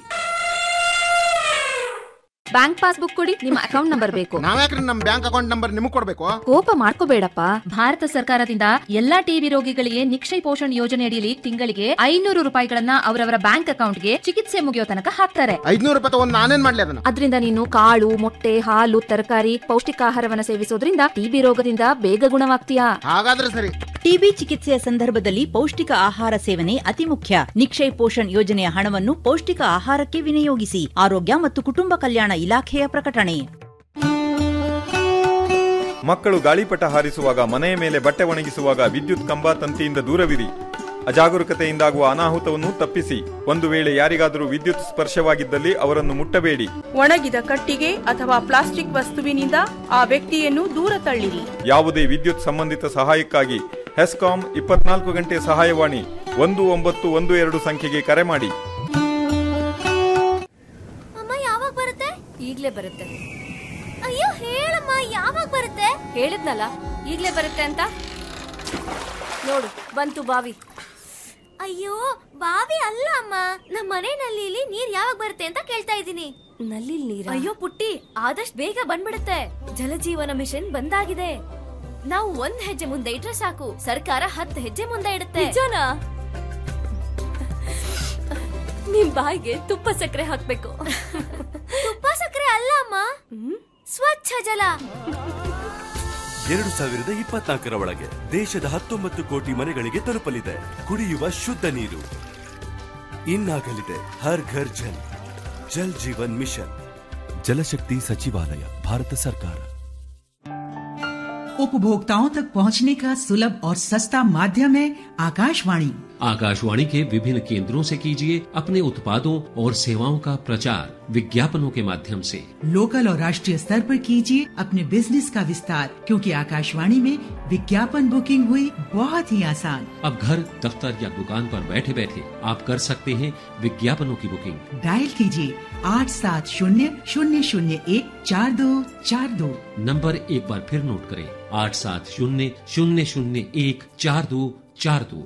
ಬ್ಯಾಂಕ್ ಪಾಸ್ಬುಕ್ ಕೊಡಿ ನಿಮ್ಮ ಅಕೌಂಟ್ ನಂಬರ್ ಬೇಕು ನಾವ್ಯಾಕ್ರಿ ನಮ್ ಬ್ಯಾಂಕ್ ಅಕೌಂಟ್ ನಂಬರ್ ನಿಮಗ್ ಕೊಡ್ಬೇಕು ಕೋಪ ಮಾಡ್ಕೋಬೇಡಪ್ಪ ಭಾರತ ಸರ್ಕಾರದಿಂದ ಎಲ್ಲಾ ಟಿಬಿ ರೋಗಿಗಳಿಗೆ ನಿಕ್ಷಯ್ ಪೋಷಣ್ ಯೋಜನೆ ಅಡಿಯಲ್ಲಿ ತಿಂಗಳಿಗೆ ಐನೂರು ರೂಪಾಯಿಗಳನ್ನ ಅವರವರ ಬ್ಯಾಂಕ್ ಅಕೌಂಟ್ಗೆ ಚಿಕಿತ್ಸೆ ಮುಗಿಯೋ ತನಕ ಹಾಕ್ತಾರೆ ಐದ್ನೂರು ರೂಪಾಯಿ ತಗೊಂಡ್ ನಾನೇನ್ ಮಾಡ್ಲಿ ಅದನ್ನ ಅದರಿಂದ ನೀನು ಕಾಳು ಮೊಟ್ಟೆ ಹಾಲು ತರಕಾರಿ ಪೌಷ್ಟಿಕಾಹಾರವನ್ನ ಸೇವಿಸೋದ್ರಿಂದ ಟಿಬಿ ರೋಗದಿಂದ ಬೇಗ ಗುಣವಾಗ್ತೀಯಾ ಹಾಗಾದ್ರೆ ಸರಿ ಟಿಬಿ ಚಿಕಿತ್ಸೆಯ ಸಂದರ್ಭದಲ್ಲಿ ಪೌಷ್ಟಿಕ ಆಹಾರ ಸೇವನೆ ಅತಿ ಮುಖ್ಯ ನಿಕ್ಷಯ್ ಪೋಷಣ್ ಯೋಜನೆಯ ಹಣವನ್ನು ಪೌಷ್ಟಿಕ ಆಹಾರಕ್ಕೆ ವಿನಿಯೋಗಿಸಿ ಆರೋಗ್ಯ ಮತ್ತು ಕುಟುಂಬ ಕಲ್ಯಾಣ ಇಲಾಖೆಯ ಪ್ರಕಟಣೆ ಮಕ್ಕಳು ಗಾಳಿಪಟ ಹಾರಿಸುವಾಗ ಮನೆಯ ಮೇಲೆ ಬಟ್ಟೆ ಒಣಗಿಸುವಾಗ ವಿದ್ಯುತ್ ಕಂಬ ತಂತಿಯಿಂದ ದೂರವಿರಿ ಅಜಾಗರೂಕತೆಯಿಂದಾಗುವ ಅನಾಹುತವನ್ನು ತಪ್ಪಿಸಿ ಒಂದು ವೇಳೆ ಯಾರಿಗಾದರೂ ವಿದ್ಯುತ್ ಸ್ಪರ್ಶವಾಗಿದ್ದಲ್ಲಿ ಅವರನ್ನು ಮುಟ್ಟಬೇಡಿ ಒಣಗಿದ ಕಟ್ಟಿಗೆ ಅಥವಾ ಪ್ಲಾಸ್ಟಿಕ್ ವಸ್ತುವಿನಿಂದ ಆ ವ್ಯಕ್ತಿಯನ್ನು ದೂರ ತಳ್ಳಿರಿ ಯಾವುದೇ ವಿದ್ಯುತ್ ಸಂಬಂಧಿತ ಸಹಾಯಕ್ಕಾಗಿ ಹೆಸ್ಕಾಂ ಇಪ್ಪತ್ನಾಲ್ಕು ಗಂಟೆ ಸಹಾಯವಾಣಿ ಒಂದು ಒಂಬತ್ತು ಒಂದು ಎರಡು ಸಂಖ್ಯೆಗೆ ಕರೆ ಮಾಡಿ ಅಮ್ಮ ಯಾವಾಗ ಬರುತ್ತೆ ಈಗ್ಲೇ ಬರುತ್ತೆ ಅಯ್ಯೋ ಹೇಳಮ್ಮ ಯಾವಾಗ ಬರುತ್ತೆ ಹೇಳಿದ್ನಲ್ಲ ಈಗ್ಲೇ ಬರುತ್ತೆ ಅಂತ ನೋಡು ಬಂತು ಬಾವಿ ಅಯ್ಯೋ ಬಾವಿ ಅಲ್ಲ ಅಮ್ಮ ನಮ್ಮ ಮನೆ ನಲ್ಲಿಲಿ ನೀರ್ ಯಾವಾಗ ಬರುತ್ತೆ ಅಂತ ಕೇಳ್ತಾ ಇದ್ದೀನಿ ನಲ್ಲಿ ನೀರ್ ಅಯ್ಯೋ ಪುಟ್ಟಿ ಆದಷ್ಟು ಬೇಗ ಬಂದ್ಬಿಡುತ್ತೆ ಜಲಜೀವನ ಮಿಷನ್ ಬಂದಾಗಿದೆ ನಾವು ಒಂದ್ ಹೆಜ್ಜೆ ಮುಂದೆ ಇಟ್ರೆ ಸಾಕು ಸರ್ಕಾರ ಹತ್ತು ಹೆಜ್ಜೆ ಮುಂದೆ ಇಡುತ್ತೆ ನಿಜನಾ ನಿಮ್ ಬಾಯಿಗೆ ತುಪ್ಪ ಸಕ್ಕರೆ ಹಾಕ್ಬೇಕು ತುಪ್ಪ ಸಕ್ಕರೆ ಅಲ್ಲ ಅಮ್ಮ ಸ್ವಚ್ಛ ಜಲ ಎರಡು ಸಾವಿರದ ಇಪ್ಪತ್ನಾಲ್ಕರ ಒಳಗೆ ದೇಶದ ಹತ್ತೊಂಬತ್ತು ಕೋಟಿ ಮನೆಗಳಿಗೆ ತಲುಪಲಿದೆ ಕುಡಿಯುವ ಶುದ್ಧ ನೀರು ಇನ್ನಾಗಲಿದೆ ಹರ್ ಘರ್ ಜಲ್ ಜಲ್ ಜೀವನ್ ಮಿಷನ್ ಜಲಶಕ್ತಿ ಸಚಿವಾಲಯ ಭಾರತ ಸರ್ಕಾರ उपभोक्ताओं तक पहुंचने का सुलभ और सस्ता माध्यम है आकाशवाणी आकाशवाणी के विभिन्न केंद्रों से कीजिए अपने उत्पादों और सेवाओं का प्रचार विज्ञापनों के माध्यम से लोकल और राष्ट्रीय स्तर पर कीजिए अपने बिजनेस का विस्तार क्योंकि आकाशवाणी में विज्ञापन बुकिंग हुई बहुत ही आसान अब घर दफ्तर या दुकान पर बैठे बैठे आप कर सकते हैं विज्ञापनों की बुकिंग डायल कीजिए आठ सात शून्य शून्य शून्य एक चार दो चार दो नंबर एक बार फिर नोट करें आठ सात शून्य शून्य शून्य एक चार दो चार दो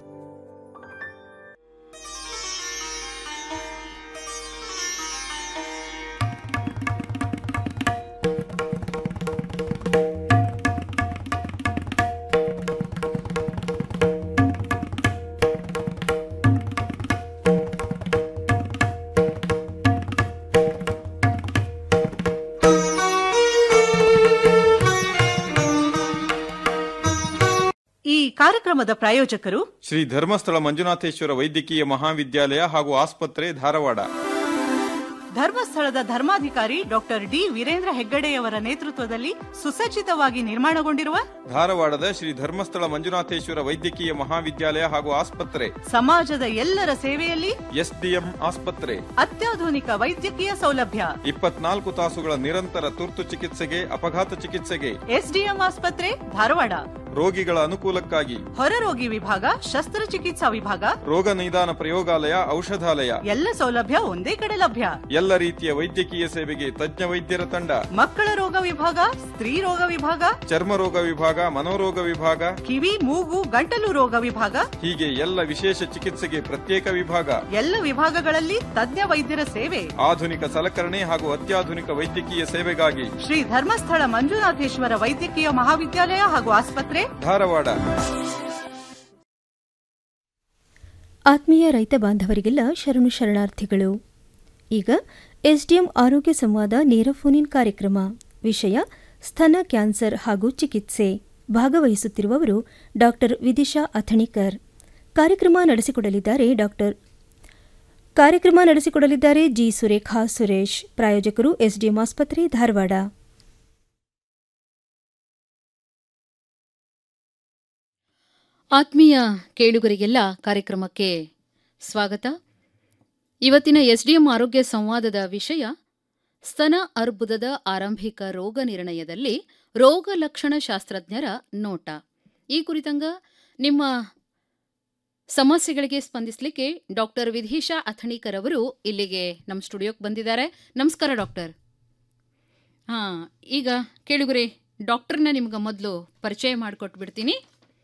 ಈ ಕಾರ್ಯಕ್ರಮದ ಪ್ರಾಯೋಜಕರು ಶ್ರೀ ಧರ್ಮಸ್ಥಳ ಮಂಜುನಾಥೇಶ್ವರ ವೈದ್ಯಕೀಯ ಮಹಾವಿದ್ಯಾಲಯ ಹಾಗೂ ಆಸ್ಪತ್ರೆ ಧಾರವಾಡ ಧರ್ಮಸ್ಥಳದ ಧರ್ಮಾಧಿಕಾರಿ ಡಾಕ್ಟರ್ ಡಿ ವೀರೇಂದ್ರ ಹೆಗ್ಗಡೆಯವರ ನೇತೃತ್ವದಲ್ಲಿ ಸುಸಜ್ಜಿತವಾಗಿ ನಿರ್ಮಾಣಗೊಂಡಿರುವ ಧಾರವಾಡದ ಶ್ರೀ ಧರ್ಮಸ್ಥಳ ಮಂಜುನಾಥೇಶ್ವರ ವೈದ್ಯಕೀಯ ಮಹಾವಿದ್ಯಾಲಯ ಹಾಗೂ ಆಸ್ಪತ್ರೆ ಸಮಾಜದ ಎಲ್ಲರ ಸೇವೆಯಲ್ಲಿ ಎಸ್ಡಿಎಂ ಆಸ್ಪತ್ರೆ ಅತ್ಯಾಧುನಿಕ ವೈದ್ಯಕೀಯ ಸೌಲಭ್ಯ ಇಪ್ಪತ್ನಾಲ್ಕು ತಾಸುಗಳ ನಿರಂತರ ತುರ್ತು ಚಿಕಿತ್ಸೆಗೆ ಅಪಘಾತ ಚಿಕಿತ್ಸೆಗೆ ಎಸ್ಡಿಎಂ ಆಸ್ಪತ್ರೆ ಧಾರವಾಡ ರೋಗಿಗಳ ಅನುಕೂಲಕ್ಕಾಗಿ ಹೊರರೋಗಿ ವಿಭಾಗ ಶಸ್ತ್ರಚಿಕಿತ್ಸಾ ವಿಭಾಗ ರೋಗ ನಿದಾನ ಪ್ರಯೋಗಾಲಯ ಔಷಧಾಲಯ ಎಲ್ಲ ಸೌಲಭ್ಯ ಒಂದೇ ಕಡೆ ಲಭ್ಯ ಎಲ್ಲ ರೀತಿಯ ವೈದ್ಯಕೀಯ ಸೇವೆಗೆ ತಜ್ಞ ವೈದ್ಯರ ತಂಡ ಮಕ್ಕಳ ರೋಗ ವಿಭಾಗ ಸ್ತ್ರೀ ರೋಗ ವಿಭಾಗ ಚರ್ಮ ರೋಗ ವಿಭಾಗ ಮನೋರೋಗ ವಿಭಾಗ ಕಿವಿ ಮೂಗು ಗಂಟಲು ರೋಗ ವಿಭಾಗ ಹೀಗೆ ಎಲ್ಲ ವಿಶೇಷ ಚಿಕಿತ್ಸೆಗೆ ಪ್ರತ್ಯೇಕ ವಿಭಾಗ ಎಲ್ಲ ವಿಭಾಗಗಳಲ್ಲಿ ತಜ್ಞ ವೈದ್ಯರ ಸೇವೆ ಆಧುನಿಕ ಸಲಕರಣೆ ಹಾಗೂ ಅತ್ಯಾಧುನಿಕ ವೈದ್ಯಕೀಯ ಸೇವೆಗಾಗಿ ಶ್ರೀ ಧರ್ಮಸ್ಥಳ ಮಂಜುನಾಥೇಶ್ವರ ವೈದ್ಯಕೀಯ ಮಹಾವಿದ್ಯಾಲಯ ಹಾಗೂ ಆಸ್ಪತ್ರೆ ಧಾರವಾಡ ಆತ್ಮೀಯ ರೈತ ಬಾಂಧವರಿಗೆಲ್ಲ ಶರಣು ಶರಣಾರ್ಥಿಗಳು ಈಗ ಎಸ್ಡಿಎಂ ಆರೋಗ್ಯ ಸಂವಾದ ನೇರ ಫೋನಿನ್ ಕಾರ್ಯಕ್ರಮ ವಿಷಯ ಸ್ತನ ಕ್ಯಾನ್ಸರ್ ಹಾಗೂ ಚಿಕಿತ್ಸೆ ಭಾಗವಹಿಸುತ್ತಿರುವವರು ಡಾಕ್ಟರ್ ವಿದಿಶಾ ಅಥಣಿಕರ್ ಕಾರ್ಯಕ್ರಮ ನಡೆಸಿಕೊಡಲಿದ್ದಾರೆ ಡಾಕ್ಟರ್ ಕಾರ್ಯಕ್ರಮ ನಡೆಸಿಕೊಡಲಿದ್ದಾರೆ ಜಿ ಸುರೇಖಾ ಸುರೇಶ್ ಪ್ರಾಯೋಜಕರು ಎಸ್ಡಿಎಂ ಆಸ್ಪತ್ರೆ ಧಾರವಾಡ ಆತ್ಮೀಯ ಕೇಳುಗರಿಗೆಲ್ಲ ಕಾರ್ಯಕ್ರಮಕ್ಕೆ ಸ್ವಾಗತ ಇವತ್ತಿನ ಎಸ್ಡಿಎಂ ಆರೋಗ್ಯ ಸಂವಾದದ ವಿಷಯ ಸ್ತನ ಅರ್ಬುದದ ಆರಂಭಿಕ ರೋಗ ನಿರ್ಣಯದಲ್ಲಿ ರೋಗ ಲಕ್ಷಣ ಶಾಸ್ತ್ರಜ್ಞರ ನೋಟ ಈ ಕುರಿತಂಗ ನಿಮ್ಮ ಸಮಸ್ಯೆಗಳಿಗೆ ಸ್ಪಂದಿಸಲಿಕ್ಕೆ ಡಾಕ್ಟರ್ ವಿಧೀಶಾ ಅಥಣಿಕರ್ ಅವರು ಇಲ್ಲಿಗೆ ನಮ್ಮ ಸ್ಟುಡಿಯೋಕ್ಕೆ ಬಂದಿದ್ದಾರೆ ನಮಸ್ಕಾರ ಡಾಕ್ಟರ್ ಹಾ ಈಗ ಕೇಳುಗರೆ ಡಾಕ್ಟರ್ನ ನಿಮ್ಗೆ ಮೊದಲು ಪರಿಚಯ ಮಾಡಿಕೊಟ್ಬಿಡ್ತೀನಿ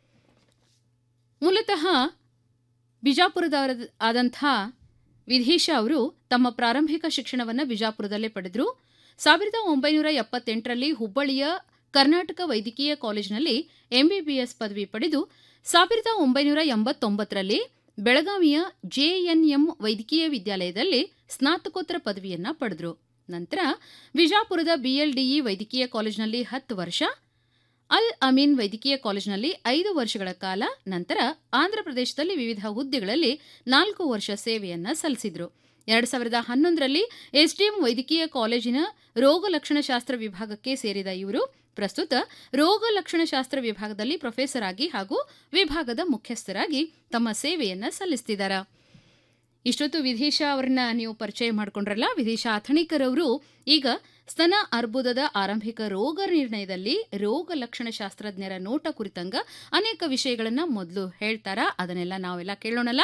ಮೂಲತಃ ಬಿಜಾಪುರದ ಆದಂಥ ವಿಧೀಶ ಅವರು ತಮ್ಮ ಪ್ರಾರಂಭಿಕ ಶಿಕ್ಷಣವನ್ನು ಬಿಜಾಪುರದಲ್ಲೇ ಪಡೆದರು ಸಾವಿರದ ಒಂಬೈನೂರ ಎಪ್ಪತ್ತೆಂಟರಲ್ಲಿ ಹುಬ್ಬಳ್ಳಿಯ ಕರ್ನಾಟಕ ವೈದ್ಯಕೀಯ ಕಾಲೇಜಿನಲ್ಲಿ ಎಂಬಿಬಿಎಸ್ ಪದವಿ ಪಡೆದು ಸಾವಿರದ ಒಂಬೈನೂರ ಎಂಬತ್ತೊಂಬತ್ತರಲ್ಲಿ ಬೆಳಗಾವಿಯ ಜೆಎನ್ಎಂ ವೈದ್ಯಕೀಯ ವಿದ್ಯಾಲಯದಲ್ಲಿ ಸ್ನಾತಕೋತ್ತರ ಪದವಿಯನ್ನ ಪಡೆದರು ನಂತರ ಬಿಜಾಪುರದ ಬಿಎಲ್ಡಿಇ ವೈದ್ಯಕೀಯ ಕಾಲೇಜಿನಲ್ಲಿ ಹತ್ತು ವರ್ಷ ಅಲ್ ಅಮೀನ್ ವೈದ್ಯಕೀಯ ಕಾಲೇಜಿನಲ್ಲಿ ಐದು ವರ್ಷಗಳ ಕಾಲ ನಂತರ ಆಂಧ್ರಪ್ರದೇಶದಲ್ಲಿ ವಿವಿಧ ಹುದ್ದೆಗಳಲ್ಲಿ ನಾಲ್ಕು ವರ್ಷ ಸೇವೆಯನ್ನ ಸಲ್ಲಿಸಿದ್ರು ಎರಡು ಸಾವಿರದ ಹನ್ನೊಂದರಲ್ಲಿ ಎಸ್ಡಿಎಂ ವೈದ್ಯಕೀಯ ಕಾಲೇಜಿನ ರೋಗ ಲಕ್ಷಣಶಾಸ್ತ್ರ ವಿಭಾಗಕ್ಕೆ ಸೇರಿದ ಇವರು ಪ್ರಸ್ತುತ ರೋಗ ಲಕ್ಷಣಶಾಸ್ತ್ರ ವಿಭಾಗದಲ್ಲಿ ಪ್ರೊಫೆಸರ್ ಆಗಿ ಹಾಗೂ ವಿಭಾಗದ ಮುಖ್ಯಸ್ಥರಾಗಿ ತಮ್ಮ ಸೇವೆಯನ್ನ ಸಲ್ಲಿಸ್ತಿದ್ದಾರೆ ಇಷ್ಟೊತ್ತು ವಿಧೀಶ ಅವರನ್ನ ನೀವು ಪರಿಚಯ ಮಾಡ್ಕೊಂಡ್ರಲ್ಲ ವಿಧೀಶ ಅಥಣಿಕರ್ ಅವರು ಈಗ ಸ್ತನ ಅರ್ಬುದದ ಆರಂಭಿಕ ರೋಗ ನಿರ್ಣಯದಲ್ಲಿ ರೋಗ ಲಕ್ಷಣ ಶಾಸ್ತ್ರಜ್ಞರ ನೋಟ ಕುರಿತಂಗ ಅನೇಕ ವಿಷಯಗಳನ್ನ ಮೊದಲು ಹೇಳ್ತಾರ ಅದನ್ನೆಲ್ಲ ನಾವೆಲ್ಲ ಕೇಳೋಣಲ್ಲ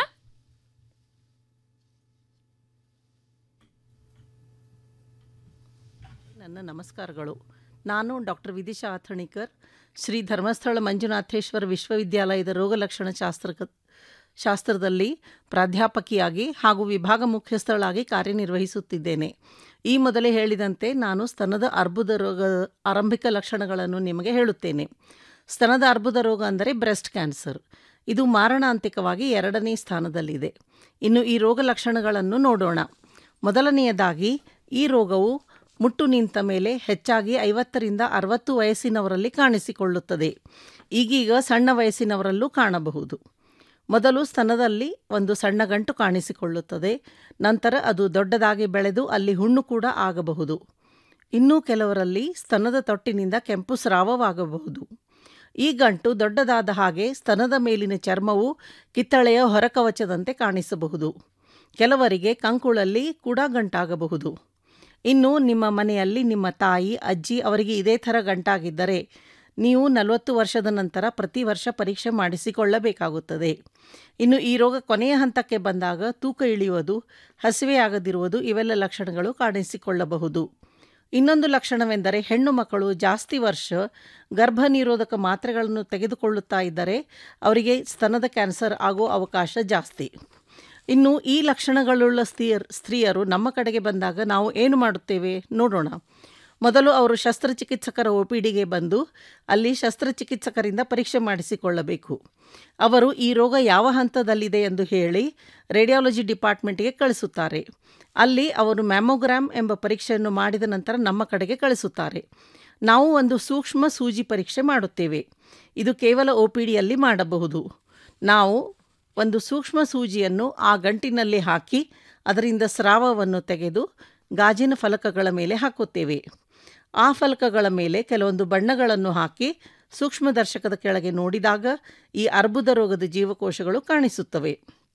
ನನ್ನ ನಮಸ್ಕಾರಗಳು ನಾನು ಡಾಕ್ಟರ್ ವಿದಿಶಾ ಅಥಣಿಕರ್ ಶ್ರೀ ಧರ್ಮಸ್ಥಳ ಮಂಜುನಾಥೇಶ್ವರ ವಿಶ್ವವಿದ್ಯಾಲಯದ ರೋಗಲಕ್ಷಣ ಶಾಸ್ತ್ರ ಶಾಸ್ತ್ರದಲ್ಲಿ ಪ್ರಾಧ್ಯಾಪಕಿಯಾಗಿ ಹಾಗೂ ವಿಭಾಗ ಮುಖ್ಯಸ್ಥಳಾಗಿ ಕಾರ್ಯನಿರ್ವಹಿಸುತ್ತಿದ್ದೇನೆ ಈ ಮೊದಲೇ ಹೇಳಿದಂತೆ ನಾನು ಸ್ತನದ ಅರ್ಬುದ ರೋಗ ಆರಂಭಿಕ ಲಕ್ಷಣಗಳನ್ನು ನಿಮಗೆ ಹೇಳುತ್ತೇನೆ ಸ್ತನದ ಅರ್ಬುದ ರೋಗ ಅಂದರೆ ಬ್ರೆಸ್ಟ್ ಕ್ಯಾನ್ಸರ್ ಇದು ಮಾರಣಾಂತಿಕವಾಗಿ ಎರಡನೇ ಸ್ಥಾನದಲ್ಲಿದೆ ಇನ್ನು ಈ ರೋಗ ಲಕ್ಷಣಗಳನ್ನು ನೋಡೋಣ ಮೊದಲನೆಯದಾಗಿ ಈ ರೋಗವು ಮುಟ್ಟು ನಿಂತ ಮೇಲೆ ಹೆಚ್ಚಾಗಿ ಐವತ್ತರಿಂದ ಅರವತ್ತು ವಯಸ್ಸಿನವರಲ್ಲಿ ಕಾಣಿಸಿಕೊಳ್ಳುತ್ತದೆ ಈಗೀಗ ಸಣ್ಣ ವಯಸ್ಸಿನವರಲ್ಲೂ ಕಾಣಬಹುದು ಮೊದಲು ಸ್ತನದಲ್ಲಿ ಒಂದು ಸಣ್ಣ ಗಂಟು ಕಾಣಿಸಿಕೊಳ್ಳುತ್ತದೆ ನಂತರ ಅದು ದೊಡ್ಡದಾಗಿ ಬೆಳೆದು ಅಲ್ಲಿ ಹುಣ್ಣು ಕೂಡ ಆಗಬಹುದು ಇನ್ನೂ ಕೆಲವರಲ್ಲಿ ಸ್ತನದ ತೊಟ್ಟಿನಿಂದ ಕೆಂಪು ಸ್ರಾವವಾಗಬಹುದು ಈ ಗಂಟು ದೊಡ್ಡದಾದ ಹಾಗೆ ಸ್ತನದ ಮೇಲಿನ ಚರ್ಮವು ಕಿತ್ತಳೆಯ ಹೊರಕವಚದಂತೆ ಕಾಣಿಸಬಹುದು ಕೆಲವರಿಗೆ ಕಂಕುಳಲ್ಲಿ ಕೂಡ ಗಂಟಾಗಬಹುದು ಇನ್ನು ನಿಮ್ಮ ಮನೆಯಲ್ಲಿ ನಿಮ್ಮ ತಾಯಿ ಅಜ್ಜಿ ಅವರಿಗೆ ಇದೇ ಥರ ಗಂಟಾಗಿದ್ದರೆ ನೀವು ನಲವತ್ತು ವರ್ಷದ ನಂತರ ಪ್ರತಿ ವರ್ಷ ಪರೀಕ್ಷೆ ಮಾಡಿಸಿಕೊಳ್ಳಬೇಕಾಗುತ್ತದೆ ಇನ್ನು ಈ ರೋಗ ಕೊನೆಯ ಹಂತಕ್ಕೆ ಬಂದಾಗ ತೂಕ ಇಳಿಯುವುದು ಹಸಿವೆಯಾಗದಿರುವುದು ಇವೆಲ್ಲ ಲಕ್ಷಣಗಳು ಕಾಣಿಸಿಕೊಳ್ಳಬಹುದು ಇನ್ನೊಂದು ಲಕ್ಷಣವೆಂದರೆ ಹೆಣ್ಣು ಮಕ್ಕಳು ಜಾಸ್ತಿ ವರ್ಷ ಗರ್ಭ ನಿರೋಧಕ ಮಾತ್ರೆಗಳನ್ನು ತೆಗೆದುಕೊಳ್ಳುತ್ತಾ ಇದ್ದರೆ ಅವರಿಗೆ ಸ್ತನದ ಕ್ಯಾನ್ಸರ್ ಆಗೋ ಅವಕಾಶ ಜಾಸ್ತಿ ಇನ್ನು ಈ ಲಕ್ಷಣಗಳುಳ್ಳ ಸ್ತ್ರೀಯರ್ ಸ್ತ್ರೀಯರು ನಮ್ಮ ಕಡೆಗೆ ಬಂದಾಗ ನಾವು ಏನು ಮಾಡುತ್ತೇವೆ ನೋಡೋಣ ಮೊದಲು ಅವರು ಶಸ್ತ್ರಚಿಕಿತ್ಸಕರ ಒ ಪಿ ಡಿಗೆ ಬಂದು ಅಲ್ಲಿ ಶಸ್ತ್ರಚಿಕಿತ್ಸಕರಿಂದ ಪರೀಕ್ಷೆ ಮಾಡಿಸಿಕೊಳ್ಳಬೇಕು ಅವರು ಈ ರೋಗ ಯಾವ ಹಂತದಲ್ಲಿದೆ ಎಂದು ಹೇಳಿ ರೇಡಿಯಾಲಜಿ ಡಿಪಾರ್ಟ್ಮೆಂಟ್ಗೆ ಕಳಿಸುತ್ತಾರೆ ಅಲ್ಲಿ ಅವರು ಮ್ಯಾಮೋಗ್ರಾಮ್ ಎಂಬ ಪರೀಕ್ಷೆಯನ್ನು ಮಾಡಿದ ನಂತರ ನಮ್ಮ ಕಡೆಗೆ ಕಳಿಸುತ್ತಾರೆ ನಾವು ಒಂದು ಸೂಕ್ಷ್ಮ ಸೂಜಿ ಪರೀಕ್ಷೆ ಮಾಡುತ್ತೇವೆ ಇದು ಕೇವಲ ಒ ಪಿ ಡಿಯಲ್ಲಿ ಮಾಡಬಹುದು ನಾವು ಒಂದು ಸೂಕ್ಷ್ಮ ಸೂಜಿಯನ್ನು ಆ ಗಂಟಿನಲ್ಲಿ ಹಾಕಿ ಅದರಿಂದ ಸ್ರಾವವನ್ನು ತೆಗೆದು ಗಾಜಿನ ಫಲಕಗಳ ಮೇಲೆ ಹಾಕುತ್ತೇವೆ ಆ ಫಲಕಗಳ ಮೇಲೆ ಕೆಲವೊಂದು ಬಣ್ಣಗಳನ್ನು ಹಾಕಿ ಸೂಕ್ಷ್ಮದರ್ಶಕದ ಕೆಳಗೆ ನೋಡಿದಾಗ ಈ ಅರ್ಬುದ ರೋಗದ ಜೀವಕೋಶಗಳು ಕಾಣಿಸುತ್ತವೆ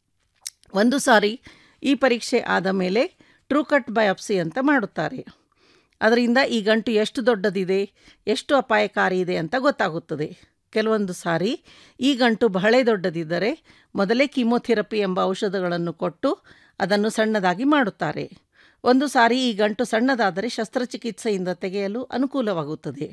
ಒಂದು ಸಾರಿ ಈ ಪರೀಕ್ಷೆ ಆದ ಮೇಲೆ ಟ್ರೂಕಟ್ ಬಯಾಪ್ಸಿ ಅಂತ ಮಾಡುತ್ತಾರೆ ಅದರಿಂದ ಈ ಗಂಟು ಎಷ್ಟು ದೊಡ್ಡದಿದೆ ಎಷ್ಟು ಅಪಾಯಕಾರಿ ಇದೆ ಅಂತ ಗೊತ್ತಾಗುತ್ತದೆ ಕೆಲವೊಂದು ಸಾರಿ ಈ ಗಂಟು ಬಹಳ ದೊಡ್ಡದಿದ್ದರೆ ಮೊದಲೇ ಕೀಮೋಥೆರಪಿ ಎಂಬ ಔಷಧಗಳನ್ನು ಕೊಟ್ಟು ಅದನ್ನು ಸಣ್ಣದಾಗಿ ಮಾಡುತ್ತಾರೆ ಒಂದು ಸಾರಿ ಈ ಗಂಟು ಸಣ್ಣದಾದರೆ ಶಸ್ತ್ರಚಿಕಿತ್ಸೆಯಿಂದ ತೆಗೆಯಲು ಅನುಕೂಲವಾಗುತ್ತದೆ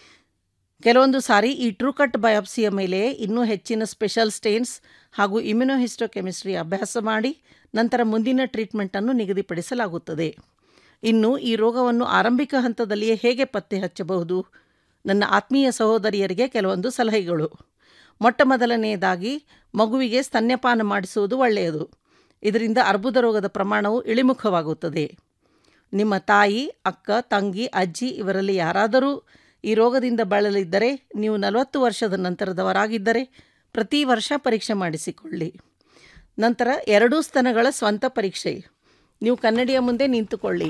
ಕೆಲವೊಂದು ಸಾರಿ ಈ ಟ್ರೂಕಟ್ ಬಯಾಪ್ಸಿಯ ಮೇಲೆ ಇನ್ನೂ ಹೆಚ್ಚಿನ ಸ್ಪೆಷಲ್ ಸ್ಟೇನ್ಸ್ ಹಾಗೂ ಇಮ್ಯುನೋಹಿಸ್ಟೋಕೆಮಿಸ್ಟ್ರಿ ಅಭ್ಯಾಸ ಮಾಡಿ ನಂತರ ಮುಂದಿನ ಟ್ರೀಟ್ಮೆಂಟನ್ನು ನಿಗದಿಪಡಿಸಲಾಗುತ್ತದೆ ಇನ್ನು ಈ ರೋಗವನ್ನು ಆರಂಭಿಕ ಹಂತದಲ್ಲಿಯೇ ಹೇಗೆ ಪತ್ತೆ ಹಚ್ಚಬಹುದು ನನ್ನ ಆತ್ಮೀಯ ಸಹೋದರಿಯರಿಗೆ ಕೆಲವೊಂದು ಸಲಹೆಗಳು ಮೊಟ್ಟ ಮೊದಲನೆಯದಾಗಿ ಮಗುವಿಗೆ ಸ್ತನ್ಯಪಾನ ಮಾಡಿಸುವುದು ಒಳ್ಳೆಯದು ಇದರಿಂದ ಅರ್ಬುದ ರೋಗದ ಪ್ರಮಾಣವು ಇಳಿಮುಖವಾಗುತ್ತದೆ ನಿಮ್ಮ ತಾಯಿ ಅಕ್ಕ ತಂಗಿ ಅಜ್ಜಿ ಇವರಲ್ಲಿ ಯಾರಾದರೂ ಈ ರೋಗದಿಂದ ಬಳಲಿದ್ದರೆ ನೀವು ನಲವತ್ತು ವರ್ಷದ ನಂತರದವರಾಗಿದ್ದರೆ ಪ್ರತಿ ವರ್ಷ ಪರೀಕ್ಷೆ ಮಾಡಿಸಿಕೊಳ್ಳಿ ನಂತರ ಎರಡೂ ಸ್ತನಗಳ ಸ್ವಂತ ಪರೀಕ್ಷೆ ನೀವು ಕನ್ನಡಿಯ ಮುಂದೆ ನಿಂತುಕೊಳ್ಳಿ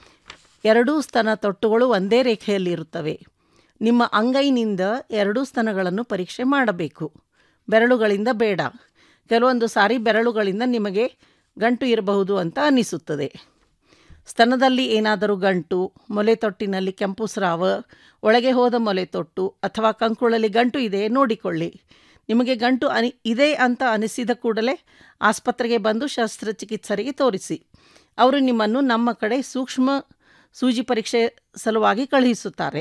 ಎರಡೂ ಸ್ತನ ತೊಟ್ಟುಗಳು ಒಂದೇ ರೇಖೆಯಲ್ಲಿರುತ್ತವೆ ನಿಮ್ಮ ಅಂಗೈನಿಂದ ಎರಡೂ ಸ್ತನಗಳನ್ನು ಪರೀಕ್ಷೆ ಮಾಡಬೇಕು ಬೆರಳುಗಳಿಂದ ಬೇಡ ಕೆಲವೊಂದು ಸಾರಿ ಬೆರಳುಗಳಿಂದ ನಿಮಗೆ ಗಂಟು ಇರಬಹುದು ಅಂತ ಅನಿಸುತ್ತದೆ ಸ್ತನದಲ್ಲಿ ಏನಾದರೂ ಗಂಟು ಮೊಲೆ ತೊಟ್ಟಿನಲ್ಲಿ ಕೆಂಪು ಸ್ರಾವ ಒಳಗೆ ಹೋದ ಮೊಲೆ ತೊಟ್ಟು ಅಥವಾ ಕಂಕುಳಲ್ಲಿ ಗಂಟು ಇದೆ ನೋಡಿಕೊಳ್ಳಿ ನಿಮಗೆ ಗಂಟು ಅನಿ ಇದೆ ಅಂತ ಅನಿಸಿದ ಕೂಡಲೇ ಆಸ್ಪತ್ರೆಗೆ ಬಂದು ಶಸ್ತ್ರಚಿಕಿತ್ಸರಿಗೆ ತೋರಿಸಿ ಅವರು ನಿಮ್ಮನ್ನು ನಮ್ಮ ಕಡೆ ಸೂಕ್ಷ್ಮ ಸೂಜಿ ಪರೀಕ್ಷೆ ಸಲುವಾಗಿ ಕಳುಹಿಸುತ್ತಾರೆ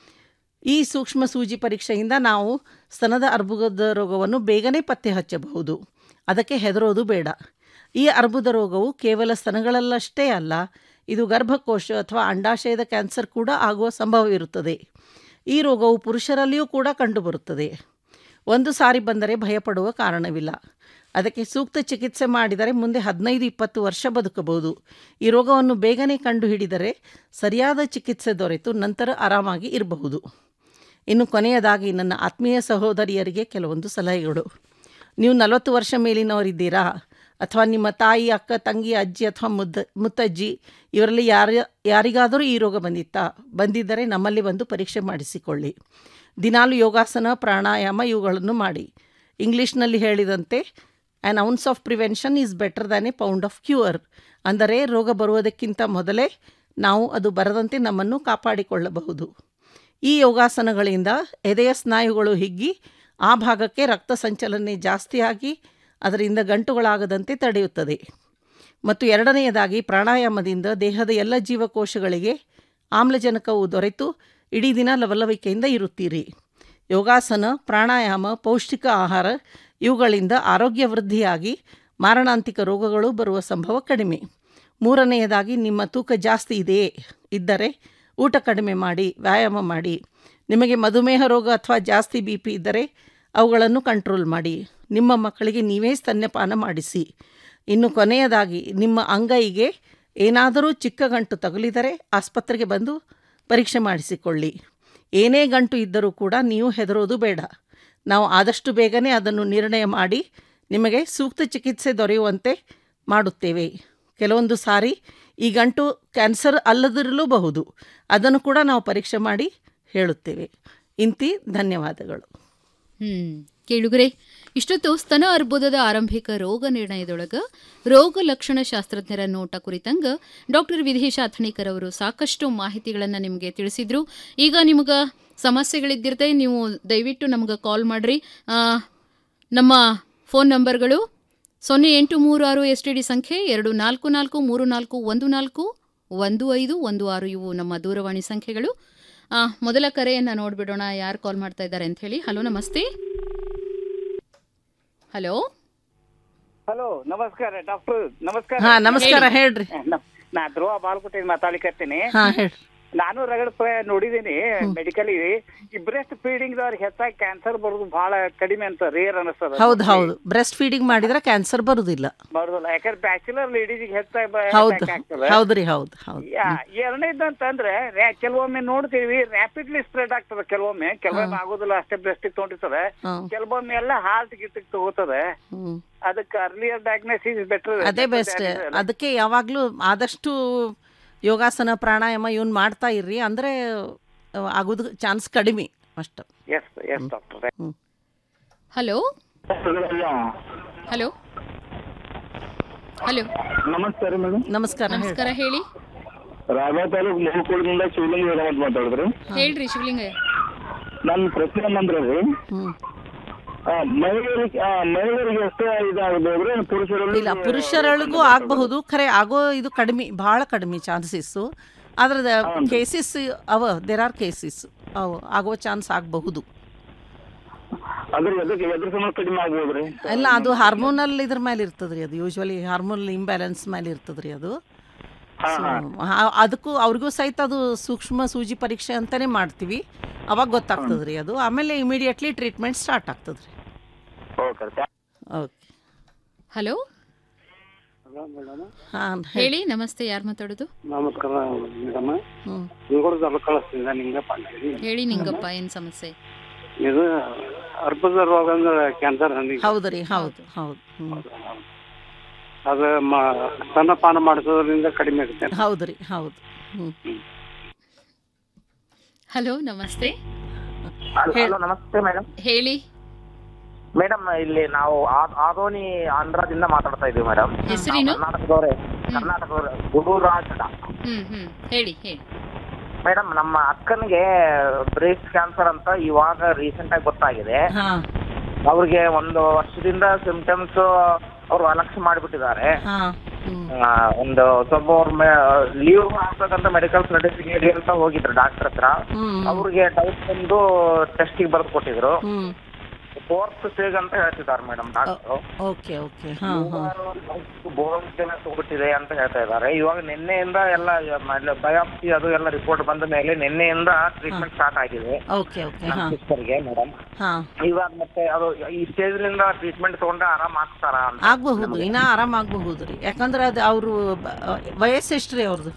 ಈ ಸೂಕ್ಷ್ಮ ಸೂಜಿ ಪರೀಕ್ಷೆಯಿಂದ ನಾವು ಸ್ತನದ ಅರ್ಬುದ ರೋಗವನ್ನು ಬೇಗನೆ ಪತ್ತೆ ಹಚ್ಚಬಹುದು ಅದಕ್ಕೆ ಹೆದರೋದು ಬೇಡ ಈ ಅರ್ಬುದ ರೋಗವು ಕೇವಲ ಸ್ತನಗಳಲ್ಲಷ್ಟೇ ಅಲ್ಲ ಇದು ಗರ್ಭಕೋಶ ಅಥವಾ ಅಂಡಾಶಯದ ಕ್ಯಾನ್ಸರ್ ಕೂಡ ಆಗುವ ಸಂಭವವಿರುತ್ತದೆ ಈ ರೋಗವು ಪುರುಷರಲ್ಲಿಯೂ ಕೂಡ ಕಂಡುಬರುತ್ತದೆ ಒಂದು ಸಾರಿ ಬಂದರೆ ಭಯಪಡುವ ಕಾರಣವಿಲ್ಲ ಅದಕ್ಕೆ ಸೂಕ್ತ ಚಿಕಿತ್ಸೆ ಮಾಡಿದರೆ ಮುಂದೆ ಹದಿನೈದು ಇಪ್ಪತ್ತು ವರ್ಷ ಬದುಕಬಹುದು ಈ ರೋಗವನ್ನು ಬೇಗನೆ ಕಂಡುಹಿಡಿದರೆ ಸರಿಯಾದ ಚಿಕಿತ್ಸೆ ದೊರೆತು ನಂತರ ಆರಾಮಾಗಿ ಇರಬಹುದು ಇನ್ನು ಕೊನೆಯದಾಗಿ ನನ್ನ ಆತ್ಮೀಯ ಸಹೋದರಿಯರಿಗೆ ಕೆಲವೊಂದು ಸಲಹೆಗಳು ನೀವು ನಲವತ್ತು ವರ್ಷ ಮೇಲಿನವರಿದ್ದೀರಾ ಅಥವಾ ನಿಮ್ಮ ತಾಯಿ ಅಕ್ಕ ತಂಗಿ ಅಜ್ಜಿ ಅಥವಾ ಮುದ್ದ ಮುತ್ತಜ್ಜಿ ಇವರಲ್ಲಿ ಯಾರ ಯಾರಿಗಾದರೂ ಈ ರೋಗ ಬಂದಿತ್ತಾ ಬಂದಿದ್ದರೆ ನಮ್ಮಲ್ಲಿ ಬಂದು ಪರೀಕ್ಷೆ ಮಾಡಿಸಿಕೊಳ್ಳಿ ದಿನಾಲು ಯೋಗಾಸನ ಪ್ರಾಣಾಯಾಮ ಇವುಗಳನ್ನು ಮಾಡಿ ಇಂಗ್ಲೀಷ್ನಲ್ಲಿ ಹೇಳಿದಂತೆ an ounce of prevention is better than a pound of cure ಅಂದರೆ ರೋಗ ಬರುವುದಕ್ಕಿಂತ ಮೊದಲೇ ನಾವು ಅದು ಬರದಂತೆ ನಮ್ಮನ್ನು ಕಾಪಾಡಿಕೊಳ್ಳಬಹುದು ಈ ಯೋಗಾಸನಗಳಿಂದ ಎದೆಯ ಸ್ನಾಯುಗಳು ಹಿಗ್ಗಿ ಆ ಭಾಗಕ್ಕೆ ರಕ್ತ ಸಂಚಲನೆ ಜಾಸ್ತಿಯಾಗಿ ಅದರಿಂದ ಗಂಟುಗಳಾಗದಂತೆ ತಡೆಯುತ್ತದೆ ಮತ್ತು ಎರಡನೆಯದಾಗಿ ಪ್ರಾಣಾಯಾಮದಿಂದ ದೇಹದ ಎಲ್ಲ ಜೀವಕೋಶಗಳಿಗೆ ಆಮ್ಲಜನಕವು ದೊರೆತು ಇಡೀ ದಿನ ಲವಲವಿಕೆಯಿಂದ ಇರುತ್ತೀರಿ ಯೋಗಾಸನ ಪ್ರಾಣಾಯಾಮ ಪೌಷ್ಟಿಕ ಆಹಾರ ಇವುಗಳಿಂದ ಆರೋಗ್ಯ ವೃದ್ಧಿಯಾಗಿ ಮಾರಣಾಂತಿಕ ರೋಗಗಳು ಬರುವ ಸಂಭವ ಕಡಿಮೆ ಮೂರನೆಯದಾಗಿ ನಿಮ್ಮ ತೂಕ ಜಾಸ್ತಿ ಇದೆಯೇ ಇದ್ದರೆ ಊಟ ಕಡಿಮೆ ಮಾಡಿ ವ್ಯಾಯಾಮ ಮಾಡಿ ನಿಮಗೆ ಮಧುಮೇಹ ರೋಗ ಅಥವಾ ಜಾಸ್ತಿ ಬಿ ಪಿ ಇದ್ದರೆ ಅವುಗಳನ್ನು ಕಂಟ್ರೋಲ್ ಮಾಡಿ ನಿಮ್ಮ ಮಕ್ಕಳಿಗೆ ನೀವೇ ಸ್ತನ್ಯಪಾನ ಮಾಡಿಸಿ ಇನ್ನು ಕೊನೆಯದಾಗಿ ನಿಮ್ಮ ಅಂಗೈಗೆ ಏನಾದರೂ ಚಿಕ್ಕ ಗಂಟು ತಗುಲಿದರೆ ಆಸ್ಪತ್ರೆಗೆ ಬಂದು ಪರೀಕ್ಷೆ ಮಾಡಿಸಿಕೊಳ್ಳಿ ಏನೇ ಗಂಟು ಇದ್ದರೂ ಕೂಡ ನೀವು ಹೆದರೋದು ಬೇಡ ನಾವು ಆದಷ್ಟು ಬೇಗನೆ ಅದನ್ನು ನಿರ್ಣಯ ಮಾಡಿ ನಿಮಗೆ ಸೂಕ್ತ ಚಿಕಿತ್ಸೆ ದೊರೆಯುವಂತೆ ಮಾಡುತ್ತೇವೆ ಕೆಲವೊಂದು ಸಾರಿ ಈ ಗಂಟು ಕ್ಯಾನ್ಸರ್ ಅಲ್ಲದಿರಲೂಬಹುದು ಅದನ್ನು ಕೂಡ ನಾವು ಪರೀಕ್ಷೆ ಮಾಡಿ ಹೇಳುತ್ತೇವೆ ಇಂತಿ ಧನ್ಯವಾದಗಳು ಹ್ಮ್ ಕೇಳುಗರೆ ಇಷ್ಟೊತ್ತು ಸ್ತನ ಅರ್ಬುದದ ಆರಂಭಿಕ ರೋಗ ನಿರ್ಣಯದೊಳಗ ರೋಗ ಲಕ್ಷಣ ಶಾಸ್ತ್ರಜ್ಞರ ನೋಟ ಕುರಿತಂಗ ಡಾಕ್ಟರ್ ವಿಧೇಶ ಅಥಣಿಕರ್ ಅವರು ಸಾಕಷ್ಟು ಮಾಹಿತಿಗಳನ್ನು ನಿಮಗೆ ತಿಳಿಸಿದ್ರು ಈಗ ನಿಮಗೆ ಸಮಸ್ಯೆಗಳಿದ್ದಿರ್ತೆ ನೀವು ದಯವಿಟ್ಟು ನಮ್ಗೆ ಕಾಲ್ ಮಾಡ್ರಿ ಆ, ನಮ್ಮ ಫೋನ್ ನಂಬರ್ಗಳು ಸೊನ್ನೆ ಎಂಟು ಮೂರು ಆರು ಎಸ್ ಟಿ ಡಿ ಸಂಖ್ಯೆ ಎರಡು ನಾಲ್ಕು ನಾಲ್ಕು ಮೂರು ನಾಲ್ಕು ಒಂದು ನಾಲ್ಕು ಒಂದು ಐದು ಒಂದು ಆರು ಇವು ನಮ್ಮ ದೂರವಾಣಿ ಸಂಖ್ಯೆಗಳು ಆ, ಮೊದಲ ಕರೆಯನ್ನು ನೋಡ್ಬಿಡೋಣ ಯಾರು ಕಾಲ್ ಮಾಡ್ತಾ ಇದ್ದಾರೆ ಅಂತ ಹೇಳಿ ಹಲೋ ನಮಸ್ತೆ ಹಲೋ ಹಲೋ ನಮಸ್ಕಾರ ಡಾಕ್ಟರ್ ನಮಸ್ಕಾರ ಹಾ, ನಮಸ್ಕಾರ, ಹೇಳ್ರಿ. ನ- ನಾ ಧ್ರುವ ಬಾಲ್ಕೋಟೆ ಮಾತಾಡ್ಲಿಕತ್ತೀನಿ ಹಾ ಹೇಳ್ರಿ ನಾನು ರಗಡ ಪ- ನೋಡಿದೀನಿ ಮೆಡಿಕಲ್ ಬ್ರೆಸ್ಟ್ ಫೀಡಿಂಗ್ ದವ್ರಿಗೆ ಹೆಚ್ಚಾಗಿ ಕ್ಯಾನ್ಸರ್ ಬರೋದು ಬಹಳ ಕಡಿಮೆ ಅಂತ ರೇರ್ ಅನಿಸ್ತದ ಹೌದು ಹೌದು ಬ್ರೆಸ್ಟ್ ಫೀಡಿಂಗ್ ಮಾಡಿದ್ರೆ ಕ್ಯಾನ್ಸರ್ ಬರುದಿಲ್ಲ ಬರೋದಿಲ್ಲ ಯಾಕಂದ್ರೆ ಬ್ಯಾಚುಲರ್ ಲೇಡೀಸ್ ಹೆಚ್ಚಾಗಿ ಬ- ಹೌದು attack ಆಗ್ತದೆ ಹೌದ್ರಿ ಹೌದು ಹೌದು ಎರಡನೇದು ಅಂತಂದ್ರೆ ರ್ಯಾ- ಕೆಲವೊಮ್ಮೆ ನೋಡ್ತೀವಿ ರ್ಯಾಪಿಡ್ಲಿ ಸ್ಪ್ರೆಡ್ ಆಗ್ತದೆ ಕೆಲವೊಮ್ಮೆ ಕೆಲವೊಮ್ಮೆ ಆಗೋದಿಲ್ಲ ಅಷ್ಟೇ ಬ್ರೆಸ್ಟ್ ತಗೊಂಡಿರ್ತದೆ ಹ್ಮ್. ಕೆಲವೊಮ್ಮೆ ಎಲ್ಲ ಹಾರ್ಟ್ ಗಿಟ್ಟಿಗೆ ತಗೋತದೆ ಹ್ಮ್. ಅದಕ್ಕೆ ಅರ್ಲಿಯರ್ ಡಯಾಗ್ನೋಸಿಸ್ ಬೆಟರ್ ಅದೇ ಬೆಸ್ಟ್ ಅದಕ್ಕೆ ಯಾವಾಗಲೂ ಆದಷ್ಟು ಯೋಗಾಸನ ಪ್ರಾಣಾಯಾಮ ಇವನ್ ಮಾಡ್ತಾ ಇರ್ರಿ ಅಂದರೆ ಆಗೋದು ಚಾನ್ಸ್ ಕಡಿಮೆ ಅಷ್ಟು yes yes doctor hello hello hello ನಮಸ್ಕಾರ ಮೇಡಮ್ ನಮಸ್ಕಾರ ನಮಸ್ಕಾರ ಹೇಳಿ ರಾಯಬಾಗ ತಾಲೂಕು ಮಹುಕೋಳದಿಂದ ಶಿವಲಿಂಗ ಅಂತ ಮಾತಾಡಿದ್ರಿ ಹೇಳ್ರಿ ಶಿವಲಿಂಗ ನನ್ನ ಪ್ರಶ್ನೆ ಏನಂದ್ರೆ ರೀ ಆ, ಮಹಿಳೆಯರಿಗೆ ಆ, ಮಹಿಳೆಯರಿಗೆ ಅಷ್ಟೇ ಇದಾಗಬಹುದ್ರಿ ಪುರುಷರಲ್ಲಿ ಇಲ್ಲ ಪುರುಷರೊಳಗೂ ಆಗಬಹುದು ಖರೆ ಆಗೋ ಇದು ಕಡಿಮೆ ಭಾಳ ಕಡಿಮೆ ಚಾನ್ಸಸ್ಸು ಆದ್ರೆ ಕೇಸಸ್ ಅವ ದೇರ್ ಆರ್ ಕೇಸಸ್ ಅವು ಆಗೋ ಚಾನ್ಸ್ ಆಗಬಹುದು ಅದ್ರ ಎದಕ್ಕೆ ಎದ್ರ ಸಂಬಂಧ ಕಡಿಮೆ ಆಗ್ಬೋದ್ರಿ ಎಲ್ಲ ಅದು ಹಾರ್ಮೋನಲ್ ಇದ್ರ ಮೇಲೆ ಇರ್ತದ್ರಿ ಅದು ಯೂಶ್ವಲಿ ಹಾರ್ಮೋನಲ್ ಇಂಬ್ಯಾಲೆನ್ಸ್ ಮೇಲೆ ಇರ್ತದ್ರಿ ಅದು So, ಆ- ಅದಕ್ಕೂ ಅವ್ರಿಗೂ ಸಹಿತ ಅದು ಸೂಕ್ಷ್ಮ ಸೂಜಿ ಪರೀಕ್ಷೆ ಅಂತಾನೆ ಮಾಡ್ತೀವಿ ಅವಾಗ ಗೊತ್ತಾಗ್ತದ್ರಿ ಅದು ಆಮೇಲೆ ಇಮಿಡಿಯೇಟ್ಲಿ ಟ್ರೀಟ್ಮೆಂಟ್ ಸ್ಟಾರ್ಟ್ ಆಗ್ತದ್ರಿ ಓಕೆ ಓಕೆ ಹಲೋ ಹಾಂ ಹೇಳಿ ನಮಸ್ತೆ ಯಾರು ಮಾತಾಡೋದು ನಮಸ್ಕಾರ ಮೇಡಮ್ ಹ್ಮ್. ಹಿಂಗೋಡು ತಾಲೂಕು ಕಳಿಸ್ತಿದ್ದ ನಿಂಗಪ್ಪ ಅಂತೇಳಿ ಹೇಳಿ ನಿಂಗಪ್ಪ ಏನ್ ಸಮಸ್ಯೆ ಇದು ಅರ್ಬುದ ರೋಗ ಅಂದ್ರೆ ಕ್ಯಾನ್ಸರ್ ಹೌದ್ರಿ ಹೌದು ಹೌದು ಹ್ಮ್. ಅದು ಮ ಸ್ತನಪಾನ ಮಾಡಿಸೋದ್ರಿಂದ ಕಡಿಮೆ ಆಗುತ್ತೆ ಹೌದ್ರಿ ಹೌದು ಹ್ಮ್ ಹಲೋ ನಮಸ್ತೆ ಹಲೋ ನಮಸ್ತೆ ಮೇಡಮ್ ಹೇಳಿ ಮೇಡಮ್ ಇಲ್ಲಿ ನಾವು ಆ- ಆದೋನಿ ಆಂಧ್ರದಿಂದ ಮಾತಾಡ್ತಾ ಇದೀವಿ ಮೇಡಮ್ ಹೆಸರೇನು? ಕರ್ನಾಟಕದವ್ರೆ ಕರ್ನಾಟಕದವ್ರೆ ಗುರುರಾಜ್ ಹ್ಮ್ ಹ್ಮ್ ಹೇಳಿ ಹೇಳಿ ಮೇಡಮ್ ನಮ್ಮ ಅಕ್ಕನಿಗೆ ಬ್ರೇಸ್ಟ್ ಕ್ಯಾನ್ಸರ್ ಅಂತ ಇವಾಗ ರೀಸೆಂಟ್ ಆಗಿ ಗೊತ್ತಾಗಿದೆ ಅವ್ರಿಗೆ ಒಂದು ವರ್ಷದಿಂದ ಸಿಂಪ್ಟಮ್ಸ್ ಅವರು ಅಲಕ್ಷ್ಯ ಮಾಡಿಬಿಟ್ಟಿದ್ದಾರೆ ಹಾ ಆ, ಒಂದು ಸ್ವಲ್ಪ ಅವ್ರ ಲೀವ್ ಹಾಕ್ಬೇಕಂತ ಮೆಡಿಕಲ್ ಸರ್ಟಿಫಿಕೇಟ್ ಅಂತ ಹೋಗಿದ್ರು ಡಾಕ್ಟರ್ ಹತ್ರ ಹ್ಮ್. ಅವ್ರಿಗೆ ಡೌಟ್ ಬಂದು ಟೆಸ್ಟಿಗೆ ಬರೆದು ಕೊಟ್ಟಿದ್ರು ಹ್ಮ್ ಫೋರ್ತ್ ಸ್ಟೇಜ್ ಅಂತ ಹೇಳ್ತಿದ್ದಾರೆ ಮೇಡಮ್ ಡಾಕ್ಟರ್ ಓಕೆ ಓಕೆ ಹಾ ಹಾ ಬೋನ್ ತಗೋಬಿಟ್ಟಿದೆ ಅಂತ ಹೇಳ್ತಾ ಇದ್ದಾರೆ ಇವಾಗ ನಿನ್ನೆಯಿಂದ ಎಲ್ಲ ಬಯಾಪ್ಸಿ ಅದು ಎಲ್ಲ ರಿಪೋರ್ಟ್ ಬಂದ ಮೇಲೆ ನಿನ್ನೆಯಿಂದ ಟ್ರೀಟ್ಮೆಂಟ್ ಸ್ಟಾರ್ಟ್ ಆಗಿದೆ ಓಕೆ ಓಕೆ ಹಾ ಸಿಸ್ಟರ್ಗೆ ಮೇಡಮ್ ಹಾ ಇವಾಗ ಮತ್ತೆ ಅದು ಈ ಸ್ಟೇಜ್ ನಿಂದ ಟ್ರೀಟ್ಮೆಂಟ್ ತಗೊಂಡ್ರೆ ಆರಾಮ್ ಆಗ್ತಾರ ಅಂತ ಆಗಬಹುದು ಇನ್ನ ಆರಾಮ ಆಗಬಹುದು ರೀ ಯಾಕಂದ್ರೆ ಅದು ಅವರು ವಯಸ್ಸು ಎಷ್ಟು ರೀ ಅವ್ರದ್ದು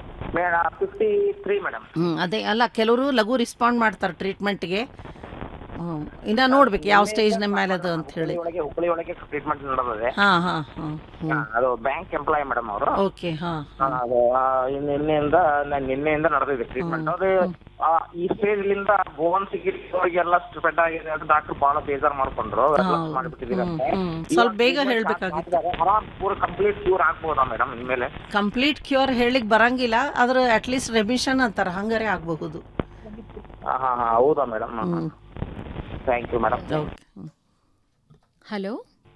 ಮೇಡಮ್ ಫಿಫ್ಟಿ ತ್ರೀ ಮೇಡಮ್ ಹ್ಮ್ ಅದೇ ಅಲ್ಲ ಕೆಲವರು ಲಘು ರಿಸ್ಪಾಂಡ್ ಮಾಡ್ತಾರೆ ಟ್ರೀಟ್ಮೆಂಟ್ಗೆ ಹ್ಮ್. ಇನ್ನ ನೋಡ್ಬೇಕು ಯಾವ ಸ್ಟೇಜ್ ಮೇಲೆ ಅದು ಅಂತ ಹೇಳಿ ಒಳಗೆ ಹುಬ್ಬಳ್ಳಿ ಒಳಗೆ ಟ್ರೀಟ್ಮೆಂಟ್ ನಡೆದಿದೆ ಹಾ ಹಾ ಹಾ ಹಾ, ಅದು ಬ್ಯಾಂಕ್ ಎಂಪ್ಲಾಯ್ ಮೇಡಮ್ ಅವರು ಓಕೆ ಹಾ ಅದು ಆ, ಇನ್- ನಿನ್ನೆಯಿಂದ ನಾನ್ ನಿನ್ನೆಯಿಂದ ನಡೆದಿದೆ ಟ್ರೀಟ್ಮೆಂಟ್ ಅದು ಆ, ಈ ಸ್ಟೇಜ್ ಲಿಂದ ಬೋನ್ ಸಿಗಿರಿಗೆಲ್ಲ ಸ್ಪ್ರೆಡ್ ಆಗಿದೆ ಅಂತ ಡಾಕ್ಟರ್ ಬಹಳ ಬೇಜಾರ್ ಮಾಡ್ಕೊಂಡ್ರು ರೆಫ್ಲೆಕ್ಟ್ ಮಾಡಿಬಿಟ್ಟಿದ್ದೀವಿ ಅಂತ ಹ್ಮ್. ಸ್ವಲ್ಪ ಬೇಗ ಹೇಳ್ಬೇಕಾಗಿತ್ತು ಆರಾಮ್ ಪೂರ ಕಂಪ್ಲೀಟ್ ಕ್ಯೂರ್ ಆಗ್ಬೋದಾ ಮೇಡಮ್ ಇನ್ಮೇಲೆ ಕಂಪ್ಲೀಟ್ ಕ್ಯೂರ್ ಹೇಳಿಕ್ ಬರಂಗಿಲ್ಲ ಆದ್ರೆ ಅಟ್ಲೀಸ್ಟ್ ರೆಮಿಷನ್ ಅಂತಾರ ಹಂಗಾರೆ ಆಗಬಹುದು ಹಾ ಹಾ ಹಾ ಹೌದಾ madam thank you madam hello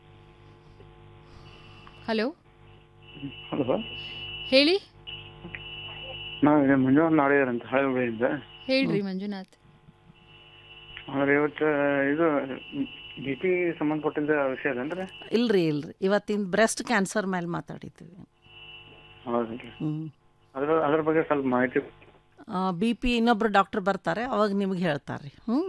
hello hello ಹೇಳಿ ನಾವು ಇಲ್ಲಿ ಮಂಜುನಾಥ್ ನಾಡಿಯರ್ ಅಂತ ಹಳೆಬಳ್ಳಿಯಿಂದ ಹೇಳ್ರಿ ಮಂಜುನಾಥ್ ಆದ್ರೆ ಇವತ್ತು ಇದು ಬಿ ಪಿ ಸಂಬಂಧಪಟ್ಟಿದ್ದ ವಿಷಯ ಅದೇನ್ರಿ ಇಲ್ರಿ ಇಲ್ರಿ ಇವತ್ತಿನ ಬ್ರೆಸ್ಟ್ ಕ್ಯಾನ್ಸರ್ ಮೇಲೆ ಮಾತಾಡಿದ್ದೀವಿ ಹೌದೇನ್ರಿ ಹ್ಮ್ ಅದ್ರ ಅದ್ರ ಬಗ್ಗೆ ಸ್ವಲ್ಪ ಮಾಹಿತಿ ಬಿ ಪಿ ಇನ್ನೊಬ್ರು ಡಾಕ್ಟರ್ ಬರ್ತಾರೆ ಅವಾಗ ನಿಮ್ಗೆ ಹೇಳ್ತಾರೆ ಹ್ಞೂ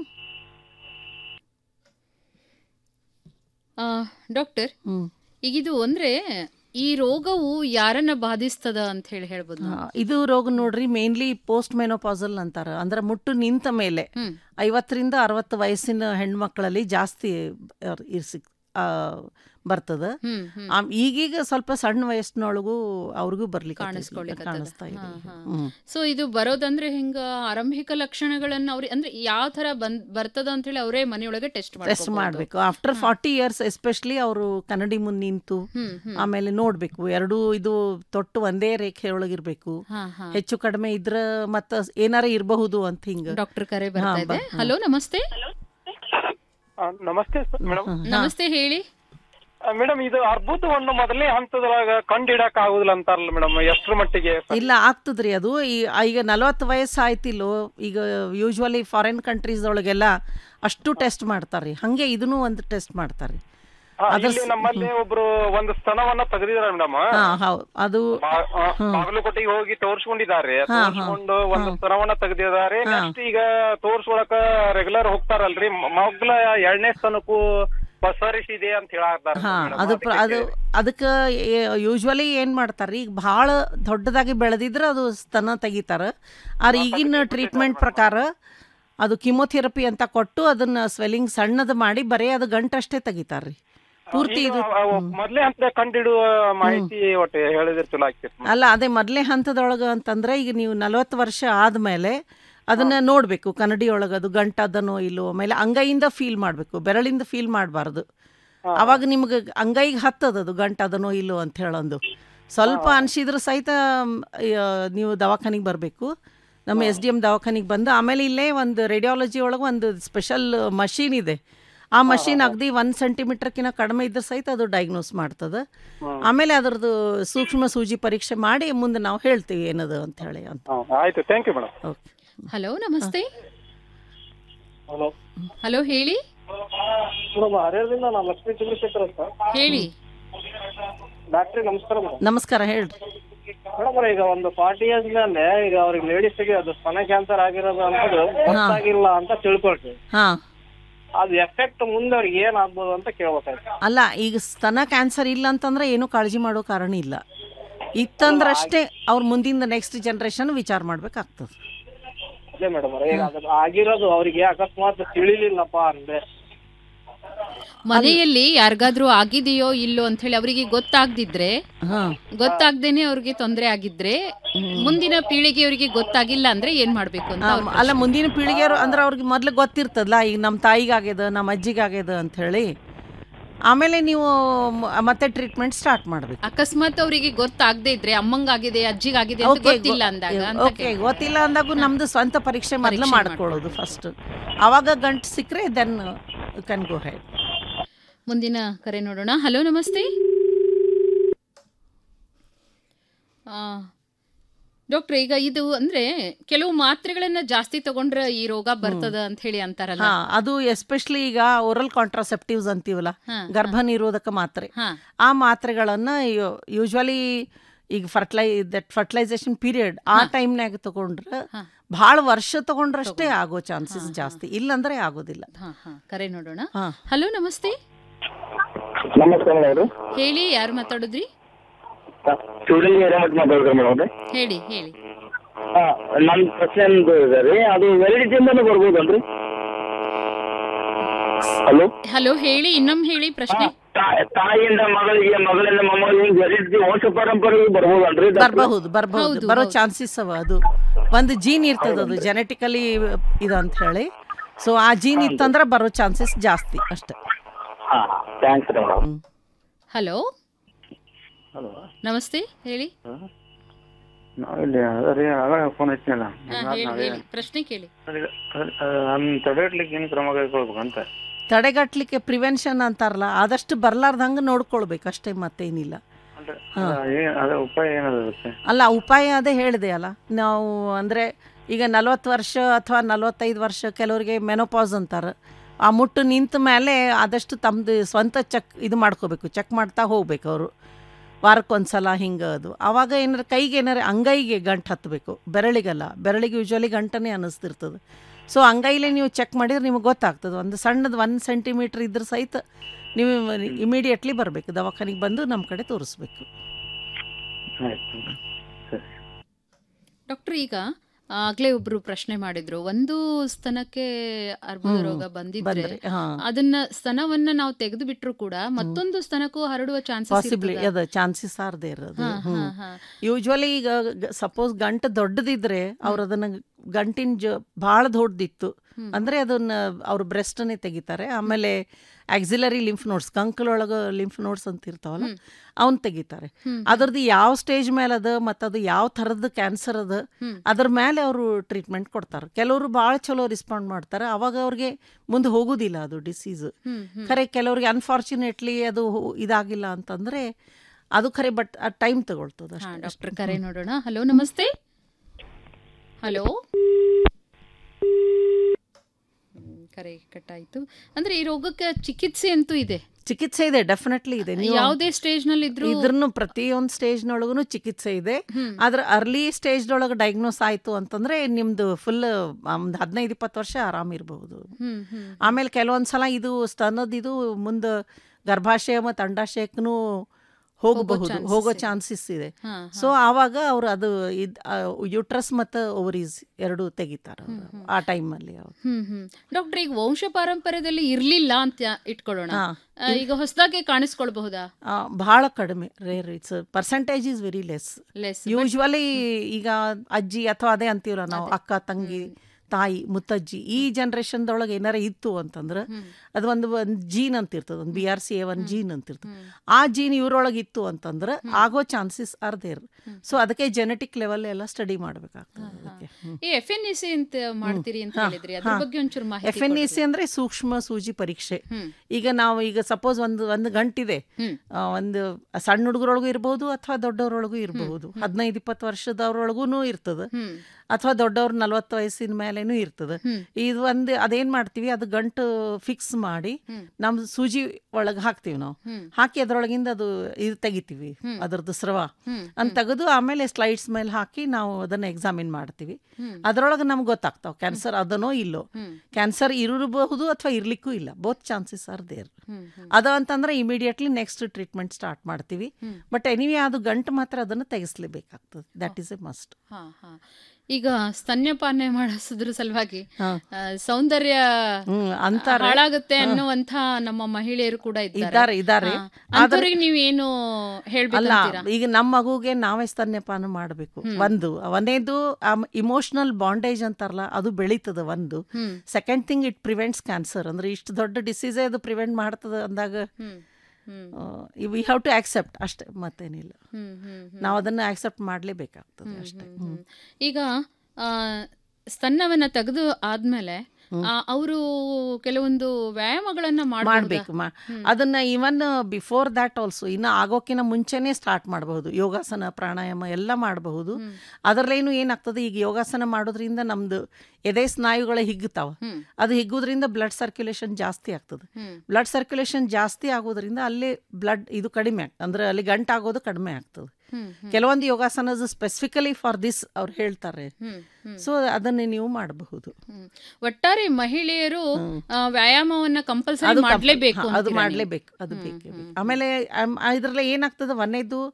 ಆ, ಡಾಕ್ಟರ್ ಈಗಿದು ಅಂದ್ರೆ ಈ ರೋಗವು ಯಾರನ್ನ ಬಾಧಿಸ್ತದ ಅಂತ ಹೇಳಿ ಹೇಳ್ಬೋದು ನಾವು? ಇದು ರೋಗ ನೋಡ್ರಿ ಮೇನ್ಲಿ ಪೋಸ್ಟ್ ಮೆನೋಪಾಸಲ್ ಅಂತಾರ ಅಂದ್ರೆ ಮುಟ್ಟು ನಿಂತ ಮೇಲೆ ಐವತ್ತರಿಂದ ಅರವತ್ತು ವಯಸ್ಸಿನ ಹೆಣ್ಮಕ್ಳಲ್ಲಿ ಜಾಸ್ತಿ ಅಹ್, ಇರ್ಸಿ ಆ, ಬರ್ತದ ಹ್ಮ್, ಹ್ಮ್. ಆಮ್- ಈಗೀಗ ಸ್ವಲ್ಪ ಸಣ್ಣ ವಯಸ್ಸಿನೊಳಗೂ ಅವ್ರಿಗೂ ಬರ್ಲಿಕ್ಕೆ ಕಾಣಿಸ್ಕೊಳಿಕತ್ತದ. ಕಾಣಿಸ್ತಾ ಇದೆ ಹಾ, ಹಾ. ಹ್ಮ್. ಸೊ ಇದು ಬರೋದಂದ್ರೆ ಹಿಂಗ ಆರಂಭಿಕ ಲಕ್ಷಣಗಳನ್ನ ಅವ್ರಿ ಅಂದ್ರೆ ಯಾವ ತರ ಬಂದ್ ಬರ್ತದ ಅಂತ ಹೇಳಿ ಅವರೇ ಮನೆಯೊಳಗೆ ಟೆಸ್ಟ್ ಟೆಸ್ಟ್ ಮಾಡಬೇಕು ಆಫ್ಟರ್ ಫಾರ್ಟಿ ಇಯರ್ಸ್ ಎಸ್ಪೆಷಲಿ ಅವರು ಕನ್ನಡಿ ಮುಂದೆ ನಿಂತು ಹ್ಮ್, ಹ್ಮ್. ಆಮೇಲೆ ನೋಡ್ಬೇಕು ಎರಡೂ ಇದು ತೊಟ್ಟು ಒಂದೇ ರೇಖೆ ಒಳಗಿರ್ಬೇಕು ಹಾ, ಹಾ. ಹೆಚ್ಚು ಕಡಿಮೆ ಇದ್ರ ಮತ್ತ ಏನಾರ ಇರಬಹುದು ಅಂತ ಹಿಂಗ ಡಾಕ್ಟರ್ ಕರೆ ಬರ್ತಾ ಇದೆ ಹಲೋ ನಮಸ್ತೆ ನಮಸ್ತೆ ಮೇಡಮ್ ನಮಸ್ತೆ ಹೇಳಿ ಮೇಡಮ್ ಇದು ಅರ್ಬುದವನ್ನು ಮೊದಲನೇ ಹಂತದೊಳಗ ಕಂಡಿಡಕ್ ಆಗುದಿಲ್ಲ ಅಂತಾರಲ್ಲ ಮೇಡಮ್ ಎಷ್ಟ್ರ ಮಟ್ಟಿಗೆ ಇಲ್ಲ ಆಗ್ತದ್ರಿ ಅದು ಈ- ಈಗ ನಲವತ್ತು ವಯಸ್ಸು ಆಯ್ತಿಲ್ಲೋ ಈಗ ಯೂಶ್ವಲಿ ಫಾರಿನ್ ಕಂಟ್ರೀಸ್ ಒಳಗೆಲ್ಲ ಅಷ್ಟು ಟೆಸ್ಟ್ ಮಾಡ್ತಾರ್ರಿ ಹಂಗೆ ಇದನ್ನು ಒಂದು ಟೆಸ್ಟ್ ಮಾಡ್ತಾರೆ ಹಾ, ಅದ್ರ ಇಲ್ಲಿ ಸ- ನಮ್ಮಲ್ಲಿ ಒಬ್ರು ಒಂದು ಸ್ತನವನ್ನ ತೆಗೆದಿದ್ದಾರೆ ಮೇಡಮ್ ಹಾ ಹೌದು ಅದು ಬಾಗಲಕೋಟೆಗೆ ಹೋಗಿ ತೋರ್ಸ್ಕೊಂಡಿದ್ದಾರೆ ಹಾ, ಹಾ. ತೋರ್ಸ್ಕೊಂಡು ಒಂದು ಸ್ತನವನ್ನ ತೆಗೆದಿದ್ದಾರೆ ಹಾ. ನೆಕ್ಸ್ಟ್ ಈಗ ತೋರ್ಸ್ಕೊಳಕ ರೆಗ್ಯುಲರ್ ಹೋಗ್ತಾರಲ್ರಿ ಮ- ಮಗ್ಲ ಎರಡನೇ ಸ್ತನಕ್ಕೂ ಪಸರಿಸಿದೆ ಅಂತ ಹೇಳಾಕ್ತಾರ ಹಾ ಅದು ಪ್ರ- ಅದು ಅದಕ್ಕೆ ಯೂಶ್ವಲಿ ಏನು ಮಾಡ್ತಾರೆ ಈಗ ಭಾಳ ದೊಡ್ಡದಾಗಿ ಬೆಳೆದಿದ್ರೆ ಅದು ಸ್ತನ ತೆಗಿತಾರೆ ಆದ್ರೆ ಈಗಿನ ಟ್ರೀಟ್ಮೆಂಟ್ ಪ್ರಕಾರ ಅದು ಕಿಮೊಥೆರಪಿ ಅಂತ ಕೊಟ್ಟು ಅದನ್ನ ಸ್ವೆಲ್ಲಿಂಗ್ ಸಣ್ಣದು ಮಾಡಿ ಬರೀ ಅದು ಗಂಟಷ್ಟೇ ತೆಗಿತಾರ್ರಿ ಪೂರ್ತಿ ಇದು ಮೊದ್ಲೇ ಹಂತ ಕಂಡಿಡುವ ಮಾಹಿತಿ ಒಟ್ಟು ಹೇಳಿದ್ರೆ ಚಲೋ ಆಗ್ತಿತ್ತು ಅಲ್ಲ ಅದೇ ಮೊದಲೇ ಹಂತದೊಳಗೆ ಅಂತಂದ್ರೆ ಈಗ ನೀವು ನಲವತ್ತು ವರ್ಷ ಆದಮೇಲೆ ಅದನ್ನ ನೋಡಬೇಕು ಕನ್ನಡಿ ಒಳಗೆ ಅದು ಗಂಟದನೋ ಇಲ್ಲೋ ಆಮೇಲೆ ಅಂಗೈಯಿಂದ ಫೀಲ್ ಮಾಡಬೇಕು ಬೆರಳಿಂದ ಫೀಲ್ ಮಾಡಬಾರ್ದು ಅವಾಗ ನಿಮ್ಗೆ ಅಂಗೈಗೆ ಹತ್ತದದು ಗಂಟದನೋ ಇಲ್ಲೋ ಅಂತ ಹೇಳೊಂದು ಸ್ವಲ್ಪ ಅನ್ಸಿದ್ರೆ ಸಹಿತ ಮ್, ಆ, ನೀವು ದವಾಖಾನಿಗೆ ಬರಬೇಕು ನಮ್ಮ ಎಸ್ ಡಿ ಎಮ್ ದವಾಖಾನಿಗೆ ಬಂದು ಆಮೇಲೆ ಇಲ್ಲೇ ಒಂದು ರೇಡಿಯಾಲಜಿ ಒಳಗೆ ಒಂದು ಸ್ಪೆಷಲ್ ಮಷೀನ್ ಇದೆ ಆ ಮಷೀನ್ ಅಗದಿ ಒಂದು ಸೆಂಟಿಮೀಟರ್ಕಿಂತ ಕಡಿಮೆ ಇದ್ರೆ ಸಹಿತ ಅದು ಡಯಾಗ್ನೋಸ್ ಮಾಡ್ತದೆ ಆಮೇಲೆ ಅದರದ್ದು ಸೂಕ್ಷ್ಮ ಸೂಜಿ ಪರೀಕ್ಷೆ ಮಾಡಿ ಮುಂದೆ ನಾವು ಹೇಳ್ತೀವಿ ಏನದು ಅಂತ ಹೇಳಿ ಅಂತ ಆಯ್ತು thank you madam okay hello ನಮಸ್ತೆ ಹಲೋ ಹಲೋ ಹೇಳಿ ಮೇಡಮ್ ಹರಿಹರದಿಂದ ನಾನು ಲಕ್ಷ್ಮೀ ಚಂದ್ರಶೇಖರ್ ಅಂತ ಹೇಳಿ ಡಾಕ್ಟ್ರಿ ನಮಸ್ಕಾರ ಮೇಡಮ್ ನಮಸ್ಕಾರ ಹೇಳ್ರಿ ಮೇಡಮ್ ಈಗ ಒಂದು ಫಾರ್ಟಿ ಇಯರ್ಸ್ ಮೇಲೆ ಈಗ ಅವ್ರಿಗೆ ಲೇಡೀಸ್ಗೆ ಅದು ಸ್ತನ ಕ್ಯಾನ್ಸರ್ ಆಗಿರೋದು ಅನ್ನೋದು ಗೊತ್ತಾಗಿಲ್ಲ ಅಂತ ತಿಳ್ಕೊಳ್ರಿ ಹಾ ಅದು ಎಫೆಕ್ಟ್ ಮುಂದೆ ಅವ್ರಿಗೆ ಏನ್ ಆಗ್ಬೋದು ಅಂತ ಕೇಳ್ಬೇಕಾಯ್ತು ಅಲ್ಲ ಈಗ ಸ್ತನ ಕ್ಯಾನ್ಸರ್ ಇಲ್ಲ ಅಂತಂದ್ರೆ ಏನು ಕಾಳಜಿ ಮಾಡೋ ಕಾರಣ ಇಲ್ಲ ಇತ್ತಂದ್ರಷ್ಟೇ ಅವ್ರ ಮುಂದಿನ ನೆಕ್ಸ್ಟ್ ಜನ್ರೇಷನ್ ವಿಚಾರ ಮಾಡ್ಬೇಕಾಗ್ತದೆ ಅದೇ ಮೇಡಮ್ ಈಗ ಅದು ಆಗಿರೋದು ಅವ್ರಿಗೆ ಅಕಸ್ಮಾತ್ ತಿಳಿಲಿಲ್ಲಪ್ಪ ಅಂದ್ರೆ ಮನೆಯಲ್ಲಿ ಯಾರಿಗಾದ್ರೂ ಆಗಿದೆಯೋ ಇಲ್ಲೋ ಅಂತ ಹೇಳಿ ಅವರಿಗೆ ಗೊತ್ತಾಗ್ದಿದ್ರೆ ಗೊತ್ತಾಗ್ದೇನೆ ಅವ್ರಿಗೆ ತೊಂದರೆ ಆಗಿದ್ರೆ ಮುಂದಿನ ಪೀಳಿಗೆಯವರಿಗೆ ಗೊತ್ತಾಗಿಲ್ಲ ಅಂದ್ರೆ ಏನ್ ಮಾಡ್ಬೇಕು ಅಂತ ಆ, ಅವ್ರ ಅಲ್ಲ ಮುಂದಿನ ಪೀಳಿಗೆಯವರು ಅಂದ್ರೆ ಅವ್ರಿಗೆ ಮೊದ್ಲು ಗೊತ್ತಿರ್ತದಲ್ಲ ಈಗ ನಮ್ಮ ತಾಯಿಗಾಗ್ಯದ ನಮ್ಮ ಅಜ್ಜಿಗಾಗ್ಯದ ಅಂತ ಹೇಳಿ ಆಮೇಲೆ ನೀವು ಮ- ಮತ್ತೆ ಟ್ರೀಟ್ಮೆಂಟ್ ಸ್ಟಾರ್ಟ್ ಮಾಡ್ಬೇಕು ಅಕಸ್ಮಾತ್ ಅವರಿಗೆ ಗೊತ್ತಾಗದೇ ಇದ್ರೆ ಅಮ್ಮಂಗಾಗಿದೆ ಅಜ್ಜಿಗಾಗಿದೆ ಅಂತ Okay, ಗೊತ್ತಿಲ್ಲ ಗೊ- ಅಂದಾಗ ಅಂತ ಓಕೆ ಗೊತ್ತಿಲ್ಲ ಅಂದಾಗೂ ನಮ್ದು ಸ್ವಂತ ಪರೀಕ್ಷೆ ಮೊದಲು ಪರೀಕ್ಷೆ ಮಾಡ್ಕೊಳ್ಳೋದು ಫಸ್ಟ್ ಅವಾಗ ಗಂಟು ಸಿಕ್ಕರೆ then you can go ahead ಮುಂದಿನ ಕರೆ ನೋಡೋಣ ಹಲೋ ನಮಸ್ತೆ ಡಾಕ್ಟ್ರೆ ಈಗ ಇದು ಅಂದ್ರೆ ಕೆಲವು ಮಾತ್ರೆಗಳನ್ನ ಜಾಸ್ತಿ ತಗೊಂಡ್ರೆ ಈ ರೋಗ ಬರ್ತದ ಅಂತ ಹೇಳಿ ಅಂತಾರಲ್ಲ ಹಾ ಅದು ಎಸ್ಪೆಷಲಿ ಈಗ ಓರಲ್ ಕಾಂಟ್ರಾಸೆಪ್ಟಿವ್ಸ್ ಅಂತೀವಲ್ಲ ಹಾ, ಗರ್ಭ ನಿರೋಧಕ ಮಾತ್ರೆ ಹಾ. ಆ ಮಾತ್ರೆಗಳನ್ನ ಯೂಶ್ವಲಿ ಈಗ ಫರ್ಟಿಲೈ ದಟ್ ಫರ್ಟಿಲೈಸೇಷನ್ ಪೀರಿಯಡ್ ಆ ಟೈಮ್ನಾಗ ತಗೊಂಡ್ರೆ ಭಾಳ ವರ್ಷ ತಗೊಂಡ್ರಷ್ಟೇ ಆಗೋ ಚಾನ್ಸಸ್ ಜಾಸ್ತಿ ಇಲ್ಲಂದ್ರೆ ಆಗೋದಿಲ್ಲ ಹಾ ಹಾ ಕರೆ ನೋಡೋಣ ಹಾ. ಹಲೋ ನಮಸ್ತೆ ನಮಸ್ಕಾರ ಮೇಡಮ್ ಹೇಳಿ ಯಾರು ಮಾತಾಡಿದ್ರಿ ಸ್ಟೂಡೆಂಟ್ ಹಿರೇಮಠ ಮಾತಾಡಿದ್ರೆ ಮೇಡಮ್ ಹೇಳಿ ಹೇಳಿ ನನ್ನ ಪ್ರಶ್ನೆ ಒಂದು ಇದೆ ರೀ ಅದು ವ್ಯಾಲಿಡಿಟಿಯಿಂದನೂ ಬರ್ಬೋದಲ್ರಿ ಹಲೋ ಹಲೋ ಹೇಳಿ ಇನ್ನೊಮ್ಮೆ ಹೇಳಿ ಪ್ರಶ್ನೆ ತಾಯಿಯಿಂದ ಮಗಳಿಗೆ ಮಗಳಿಂದ ಮೊಮ್ಮಗಳಿಗೆ ಹಿಂಗ್ ಹೆರಿಡಿಟಿ ವಂಶ ಪರಂಪರೆಗೆ ಬರ್ಬೋದಲ್ರಿ ಡಾಕ್ಟ್ರೆ? ಬರಬಹುದು ಬರಬಹುದು ಬರೋ ಚಾನ್ಸಸ್ ಅವ ಅದು ಒಂದು ಜೀನ್ ಇರ್ತದೆ ಅದು ಜೆನೆಟಿಕಲಿ ಇದು ಅಂತ ಹೇಳಿ ಸೊ ಆ ಜೀನ್ ಇತ್ತಂದ್ರೆ ಬರೋ ಚಾನ್ಸಸ್ ಜಾಸ್ತಿ ಅಷ್ಟೇ ಹಾ ಥ್ಯಾಂಕ್ಸ್ ರೀ ಮೇಡಮ್ ಹಲೋ ಹಲೋ ನಮಸ್ತೆ ಹೇಳಿ ನಾವಿಲ್ಲಿ ಅದೇ ಆಗ ಫೋನ್ ಹಚ್ಚಿನಲ್ಲ ಹಾ, ಹೇಳಿ ಹೇಳಿ ಪ್ರಶ್ನೆ ಕೇಳಿ ಅದನ್ನ ತಡೆಗಟ್ಲಿಕ್ಕೆ ಏನು ಕ್ರಮ ಕೈಗೊಳ್ಬೇಕಂತ ತಡೆಗಟ್ಲಿಕ್ಕೆ ಪ್ರಿವೆನ್ಷನ್ ಅಂತಾರಲ್ಲ ಆದಷ್ಟು ಬರ್ಲಾರ್ದಂಗೆ ನೋಡ್ಕೊಳ್ಬೇಕು ಅಷ್ಟೇ ಮತ್ತೇನಿಲ್ಲ ಹಾ. ಅದ ಏನ್ ಅದ ಉಪಾಯ ಏನದ ಅದಕ್ಕೆ ಅಲ್ಲ ಉಪಾಯ ಅದೇ ಹೇಳಿದೆ ಅಲ್ಲ ನಾವು ಅಂದರೆ ಈಗ ನಲ್ವತ್ತು ವರ್ಷ ಅಥವಾ ನಲ್ವತ್ತೈದು ವರ್ಷ ಕೆಲವರಿಗೆ ಮೆನೋಪಾಸ್ ಅಂತಾರೆ ಆ ಮುಟ್ಟು ನಿಂತ ಮೇಲೆ ಆದಷ್ಟು ತಮ್ಮದು ಸ್ವಂತ ಚೆಕ್ ಇದು ಮಾಡ್ಕೋಬೇಕು ಚೆಕ್ ಮಾಡ್ತಾ ಹೋಗ್ಬೇಕು ಅವರು ವಾರಕ್ಕೊಂದ್ಸಲ ಹಿಂಗೆ ಅದು ಆವಾಗ ಏನಾರು ಕೈಗೆ ಏನಾರು ಅಂಗೈಗೆ ಗಂಟು ಹತ್ತಬೇಕು ಬೆರಳಿಗಲ್ಲ ಬೆರಳಿಗೆ ಯೂಶ್ವಲಿ ಗಂಟನೇ ಅನ್ನಿಸ್ತಿರ್ತದೆ ಸೊ ಅಂಗೈಲೇ ನೀವು ಚೆಕ್ ಮಾಡಿದ್ರೆ ನಿಮಗೆ ಗೊತ್ತಾಗ್ತದೆ ಒಂದು ಸಣ್ಣದು ಒಂದು ಸೆಂಟಿಮೀಟ್ರ್ ಇದ್ರ ಸಹಿತ ನೀವು ಇಮಿಡಿಯೇಟ್ಲಿ ಬರಬೇಕು ದವಾಖಾನಿಗೆ ಬಂದು ನಮ್ಮ ಕಡೆ ತೋರಿಸ್ಬೇಕು ಡಾಕ್ಟರ್ ಈಗ ಆಗ್ಲೇ ಒಬ್ರು ಪ್ರಶ್ನೆ ಮಾಡಿದ್ರು ಒಂದು ಸ್ತನಕ್ಕೆ ಅರ್ಬುದ ಹ್ಮ್. ರೋಗ ಬಂದಿದ್ರೆ ಬಂದ್ರೆ, ಹಾ. ಅದನ್ನ ಸ್ತನವನ್ನ ನಾವು ತೆಗೆದು ಬಿಟ್ರು ಕೂಡ ಮತ್ತೊಂದು ಸ್ತನಕ್ಕೂ ಹರಡುವ ಚಾನ್ಸಸ್ ಪಾಸಿಬ್ಲಿ ಅದು ಚಾನ್ಸಸ್ ಆರ್ದೇ ಇರೋದು ಹಾ, ಹಾ, ಹಾ. ಯೂಶ್ವಲಿ ಈಗ ಸಪೋಸ್ ಗಂಟು ದೊಡ್ಡದಿದ್ರೆ ಅವ್ರು ಅದನ್ನ ಗಂಟಿನ ಜ ಭಾಳ ದೊಡ್ಡದಿತ್ತು ಅಂದ್ರೆ ಅದನ್ನ ಅವ್ರ ಬ್ರೆಸ್ಟನ್ನೇ ತೆಗಿತಾರೆ ಆಮೇಲೆ ಆಕ್ಸಿಲರಿ ಲಿಂಫ್ ನೋಡ್ಸ್ ಕಂಕಲೊಳಗೆ ಲಿಂಫ್ ನೋಡ್ಸ್ ಅಂತ ಇರ್ತಾವಲ್ಲ ಅವನ್ ತೆಗಿತಾರೆ ಅದ್ರದ್ದು ಯಾವ ಸ್ಟೇಜ್ ಮೇಲೆ ಅದ ಮತ್ತು ಅದು ಯಾವ ಥರದ್ದು ಕ್ಯಾನ್ಸರ್ ಅದ ಅದ್ರ ಮೇಲೆ ಅವರು ಟ್ರೀಟ್ಮೆಂಟ್ ಕೊಡ್ತಾರೆ ಕೆಲವರು ಭಾಳ ಚಲೋ ರೆಸ್ಪಾಂಡ್ ಮಾಡ್ತಾರೆ ಅವಾಗ ಅವ್ರಿಗೆ ಮುಂದೆ ಹೋಗೋದಿಲ್ಲ ಅದು ಡಿಸೀಸ್ ಖರೆ ಕೆಲವ್ರಿಗೆ ಅನ್ಫಾರ್ಚುನೇಟ್ಲಿ ಅದು ಹೋ- ಇದಾಗಿಲ್ಲ ಅಂತಂದ್ರೆ ಅದು ಖರೆ ಬಟ್ ಆ ಟೈಮ್ ತಗೊಳ್ತದೆ ಹಾ ಅಷ್ಟೇ ಡಾಕ್ಟರ್ ಕರೆ ನೋಡೋಣ ಹಲೋ ನಮಸ್ತೆ ಹಲೋ ಕರೆ ಕಟ್ಟಾಯ್ತು ಅಂದ್ರೆ ಈ ರೋಗಕ್ಕೆ ಚಿಕಿತ್ಸೆ ಅಂತೂ ಇದೆ ಚಿಕಿತ್ಸೆ ಇದೆ ಡೆಫಿನೆಟ್ಲಿ ಇದೆ ನೀವು ಯಾವುದೇ ಸ್ಟೇಜ್ ನಲ್ಲಿ ಇದ್ರು ಇದ್ರನ್ನು ಪ್ರತಿಯೊಂದು ಸ್ಟೇಜ್ನೊಳಗೂ ಚಿಕಿತ್ಸೆ ಇದೆ ಆದ್ರೆ ಅರ್ಲಿ ಸ್ಟೇಜ್ನೊಳಗೆ ಡಯಾಗ್ನೋಸ್ ಆಯಿತು ಅಂತಂದ್ರೆ ನಿಮ್ದು ಫುಲ್ ಒಂದು ಹದಿನೈದು ಇಪ್ಪತ್ತು ವರ್ಷ ಆರಾಮ್ ಇರಬಹುದು ಹ್ಮ್ ಹ್ಮ್ ಆಮೇಲೆ ಕೆಲವೊಂದು ಸಲ ಇದು ಸ್ತನದ ಇದು ಮುಂದೆ ಗರ್ಭಾಶಯ ಮತ್ತು ಅಂಡಾಶಯಕ್ಕೂ ಹೋಗಬಹುದು chances ಹೋಗೋ ಇದೆ. ಚಾನ್ಸಸ್ ಇದೆ ಹಾ, ಸೊ ಆವಾಗ ಅವ್ರು ಅದು ಇದ್ ಯುಟ್ರಸ್ ಮತ್ತು ಓವರೀಸ್ ಎರಡು ತೆಗಿತಾರೆ ಅವ್ರು ಆ ಟೈಮಲ್ಲಿ ಅವ್ರು ಹ್ಮ್ ಹ್ಮ್ ಡಾಕ್ಟರ್ ಈಗ ವಂಶ ಪಾರಂಪರ್ಯದಲ್ಲಿ ಇರ್ಲಿಲ್ಲ ಅಂತ ಇಟ್ಕೊಳ್ಳೋಣ ಹಾ. ಆ, ಈಗ ಹೊಸದಾಗಿ ಕಾಣಿಸ್ಕೊಳ್ಬಹುದಾ ಆ, ಬಹಳ ಕಡಿಮೆ rare it's percentage is very less less usually ಈಗ ಅಜ್ಜಿ ಅಥವಾ ಅದೇ ಅಂತೀವಲ್ಲ ನಾವು ಅಕ್ಕ ತಂಗಿ ತಾಯಿ ಮುತ್ತಜ್ಜಿ ಈ ಜನ್ರೇಷನ್ದೊಳಗೆ ಏನಾರ ಇತ್ತು ಅಂತಂದ್ರೆ ಅದು ಒಂದು ಒಂದು ಜೀನ್ ಅಂತ ಇರ್ತದೆ ಒಂದು ಬಿ ಆರ್ ಸಿ ಎ ಒಂದು ಜೀನ್ ಅಂತ ಇರ್ತದೆ ಆ ಜೀನ್ ಇವ್ರೊಳಗೆ ಇತ್ತು ಅಂತಂದ್ರೆ ಆಗೋ ಚಾನ್ಸಸ್ ಆರ್ ದೇರ್ ಸೊ ಅದಕ್ಕೆ ಜೆನೆಟಿಕ್ ಲೆವೆಲ್ ಎಲ್ಲ ಸ್ಟಡಿ ಮಾಡ್ಬೇಕಾಗ್ತದೆ ಅದಕ್ಕೆ ಈ ಎಫ್ ಎನ್ ಎಸ್ ಅಂತ ಮಾಡ್ತೀರಿ ಅಂತ ಹೇಳಿದ್ರಿ ಅದ್ರ ಬಗ್ಗೆ ಒಂಚೂರು ಮಾಹಿತಿ ಎಫ್ ಎನ್ ಎ ಸಿ ಅಂದ್ರೆ ಸೂಕ್ಷ್ಮ ಸೂಜಿ ಪರೀಕ್ಷೆ ಈಗ ನಾವು ಈಗ ಸಪೋಸ್ ಒಂದು ಒಂದು ಗಂಟಿದೆ ಆ, ಒಂದು ಸಣ್ಣ ಹುಡುಗರೊಳಗೂ ಇರ್ಬೋದು ಅಥವಾ ದೊಡ್ಡವರೊಳಗೂ ಇರಬಹುದು ಹದಿನೈದು ಇಪ್ಪತ್ತು ವರ್ಷದವ್ರೊಳಗೂ ಇರ್ತದೆ ಅಥವಾ ದೊಡ್ಡವ್ರು ನಲ್ವತ್ತು ವಯಸ್ಸಿನ ಮೇಲೇನೂ ಇರ್ತದೆ ಇದು ಒಂದು ಅದೇನ್ ಮಾಡ್ತೀವಿ ಅದು ಗಂಟು ಫಿಕ್ಸ್ ಮಾಡಿ ನಮ್ ಸೂಜಿ ಒಳಗೆ ಹಾಕ್ತಿವಿ ನಾವು ಹಾಕಿ ಅದ್ರೊಳಗಿಂದ ಅದು ಇದು ತೆಗಿತೀವಿ ಅದರದ್ದು ಸ್ರವ ಅಂತ ತೆಗೆದು ಆಮೇಲೆ ಸ್ಲೈಡ್ಸ್ ಮೇಲೆ ಹಾಕಿ ನಾವು ಅದನ್ನ ಎಕ್ಸಾಮಿನ್ ಮಾಡ್ತೀವಿ ಅದ್ರೊಳಗೆ ನಮ್ಗೆ ಗೊತ್ತಾಗ್ತಾವ ಕ್ಯಾನ್ಸರ್ ಅದನೋ ಇಲ್ಲೋ ಕ್ಯಾನ್ಸರ್ ಇರಬಹುದು ಅಥವಾ ಇರ್ಲಿಕ್ಕೂ ಇಲ್ಲ ಬೋತ್ ಚಾನ್ಸಸ್ ಆರ್ ದೇರ್ ಅದ ಅಂತಂದ್ರೆ ಇಮಿಡಿಯೇಟ್ಲಿ ನೆಕ್ಸ್ಟ್ ಟ್ರೀಟ್ಮೆಂಟ್ ಸ್ಟಾರ್ಟ್ ಮಾಡ್ತೀವಿ ಬಟ್ ಎನಿವೆ ಅದು ಗಂಟು ಮಾತ್ರ ಅದನ್ನು ತೆಗೆಸ್ಲೇಬೇಕಾಗ್ತದೆ ದಟ್ ಈಸ್ ಎ ಮಸ್ಟ್ ಹಾ ಹಾ ಈಗ ಸ್ತನ್ಯಪಾನ ಮಾಡಿಸೋದ್ರ ಸಲುವಾಗಿ ಆ, ಸೌಂದರ್ಯ ಹ್ಮ್, ಅಂತಾರೆ. ಹಾಳಾಗುತ್ತೆ ಹಾ. ಅನ್ನುವಂಥ ನಮ್ಮ ಮಹಿಳೆಯರು ಕೂಡ ಇದ್ದಾರೆ, ಇದ್ದಾರೆ. ಹಾ. ಆದ್ರೆ- ಅಂಥವ್ರಿಗೆ ನೀವೇನು ಅಲ್ಲ ಹೇಳ್ಬೇಕಂತೀರಾ ಈಗ ನಮ್ಮ ಮಗುಗೆ ನಾವೇ ಸ್ತನ್ಯಪಾನ ಮಾಡಬೇಕು ಒಂದು ಅವನೇದು ಇಮೋಷನಲ್ ಬಾಂಡೇಜ್ ಅಂತಾರಲ್ಲ ಅದು ಬೆಳೀತದ ಒಂದು ಹ್ಮ್. Second thing it prevents cancer ಅಂದ್ರೆ ಇಷ್ಟು ದೊಡ್ಡ ಡಿಸೀಸೇ ಅದು ಪ್ರಿವೆಂಟ್ ಮಾಡ್ತದ ಅಂದಾಗ ವಿ ಹ್ಯಾವ್ ಟು ಆಕ್ಸೆಪ್ಟ್ ಅಷ್ಟೇ ಮತ್ತೇನಿಲ್ಲ ಹ್ಮ್, ಹ್ಮ್, ನಾವು ಅದನ್ನ ಆಕ್ಸೆಪ್ಟ್ ಮಾಡಲೇಬೇಕಾಗ್ತದೆ ಅಷ್ಟೇ ಹ್ಮ್. ಈಗ ಆ, ಸ್ತನ್ಯವನ್ನ ತೆಗೆದು ಆದ್ಮೇಲೆ ಅವರು ಕೆಲವೊಂದು ವ್ಯಾಯಾಮಗಳನ್ನ ಮಾಡಬೇಕು ಅದನ್ನ ಇವನ್ ಬಿಫೋರ್ ದ್ಯಾಟ್ ಆಲ್ಸೋ ಇನ್ನು ಆಗೋಕಿನ ಮುಂಚೆನೇ ಸ್ಟಾರ್ಟ್ ಮಾಡಬಹುದು ಯೋಗಾಸನ ಪ್ರಾಣಾಯಾಮ ಎಲ್ಲ ಮಾಡಬಹುದು ಅದರಲ್ಲೇನು ಏನಾಗ್ತದೆ ಈಗ ಯೋಗಾಸನ ಮಾಡೋದ್ರಿಂದ ನಮ್ದು ಎದೆ ಸ್ನಾಯುಗಳ ಹಿಗ್ತಾವ ಅದು ಹಿಗ್ಗೋದ್ರಿಂದ ಬ್ಲಡ್ ಸರ್ಕ್ಯುಲೇಷನ್ ಜಾಸ್ತಿ ಆಗ್ತದೆ ಬ್ಲಡ್ ಸರ್ಕ್ಯುಲೇಷನ್ ಜಾಸ್ತಿ ಆಗೋದ್ರಿಂದ ಅಲ್ಲಿ ಬ್ಲಡ್ ಇದು ಕಡಿಮೆ ಆಗ್ತದೆ ಅಂದ್ರೆ ಅಲ್ಲಿ ಗಂಟಾಗೋದು ಕಡಿಮೆ ಆಗ್ತದೆ ಕೆಲವೊಂದು ಯೋಗಾಸನ ಸ್ಪೆಸಿಫಿಕಲಿ ಫಾರ್ ದಿಸ್ ಅವ್ರು ಹೇಳ್ತಾರೆ ಸೊ ಅದನ್ನ ನೀವು ಮಾಡಬಹುದು ಒಟ್ಟಾರೆ ಮಹಿಳೆಯರು ಆ, ವ್ಯಾಯಾಮವನ್ನ ಕಂಪಲ್ಸರಿ ಅದು ಕಂಪ- ಮಾಡ್ಲೇಬೇಕು ಹಾ, ಅದು ಅಂತೀರಾ ನೀವು? ಮಾಡ್ಲೇಬೇಕು ಅದು ಬೇಕೇ ಬೇಕು ಆಮೇಲೆ ಇದ್ರಲ್ಲಿ ಏನಾಗ್ತದೆ ಒಂದೇದು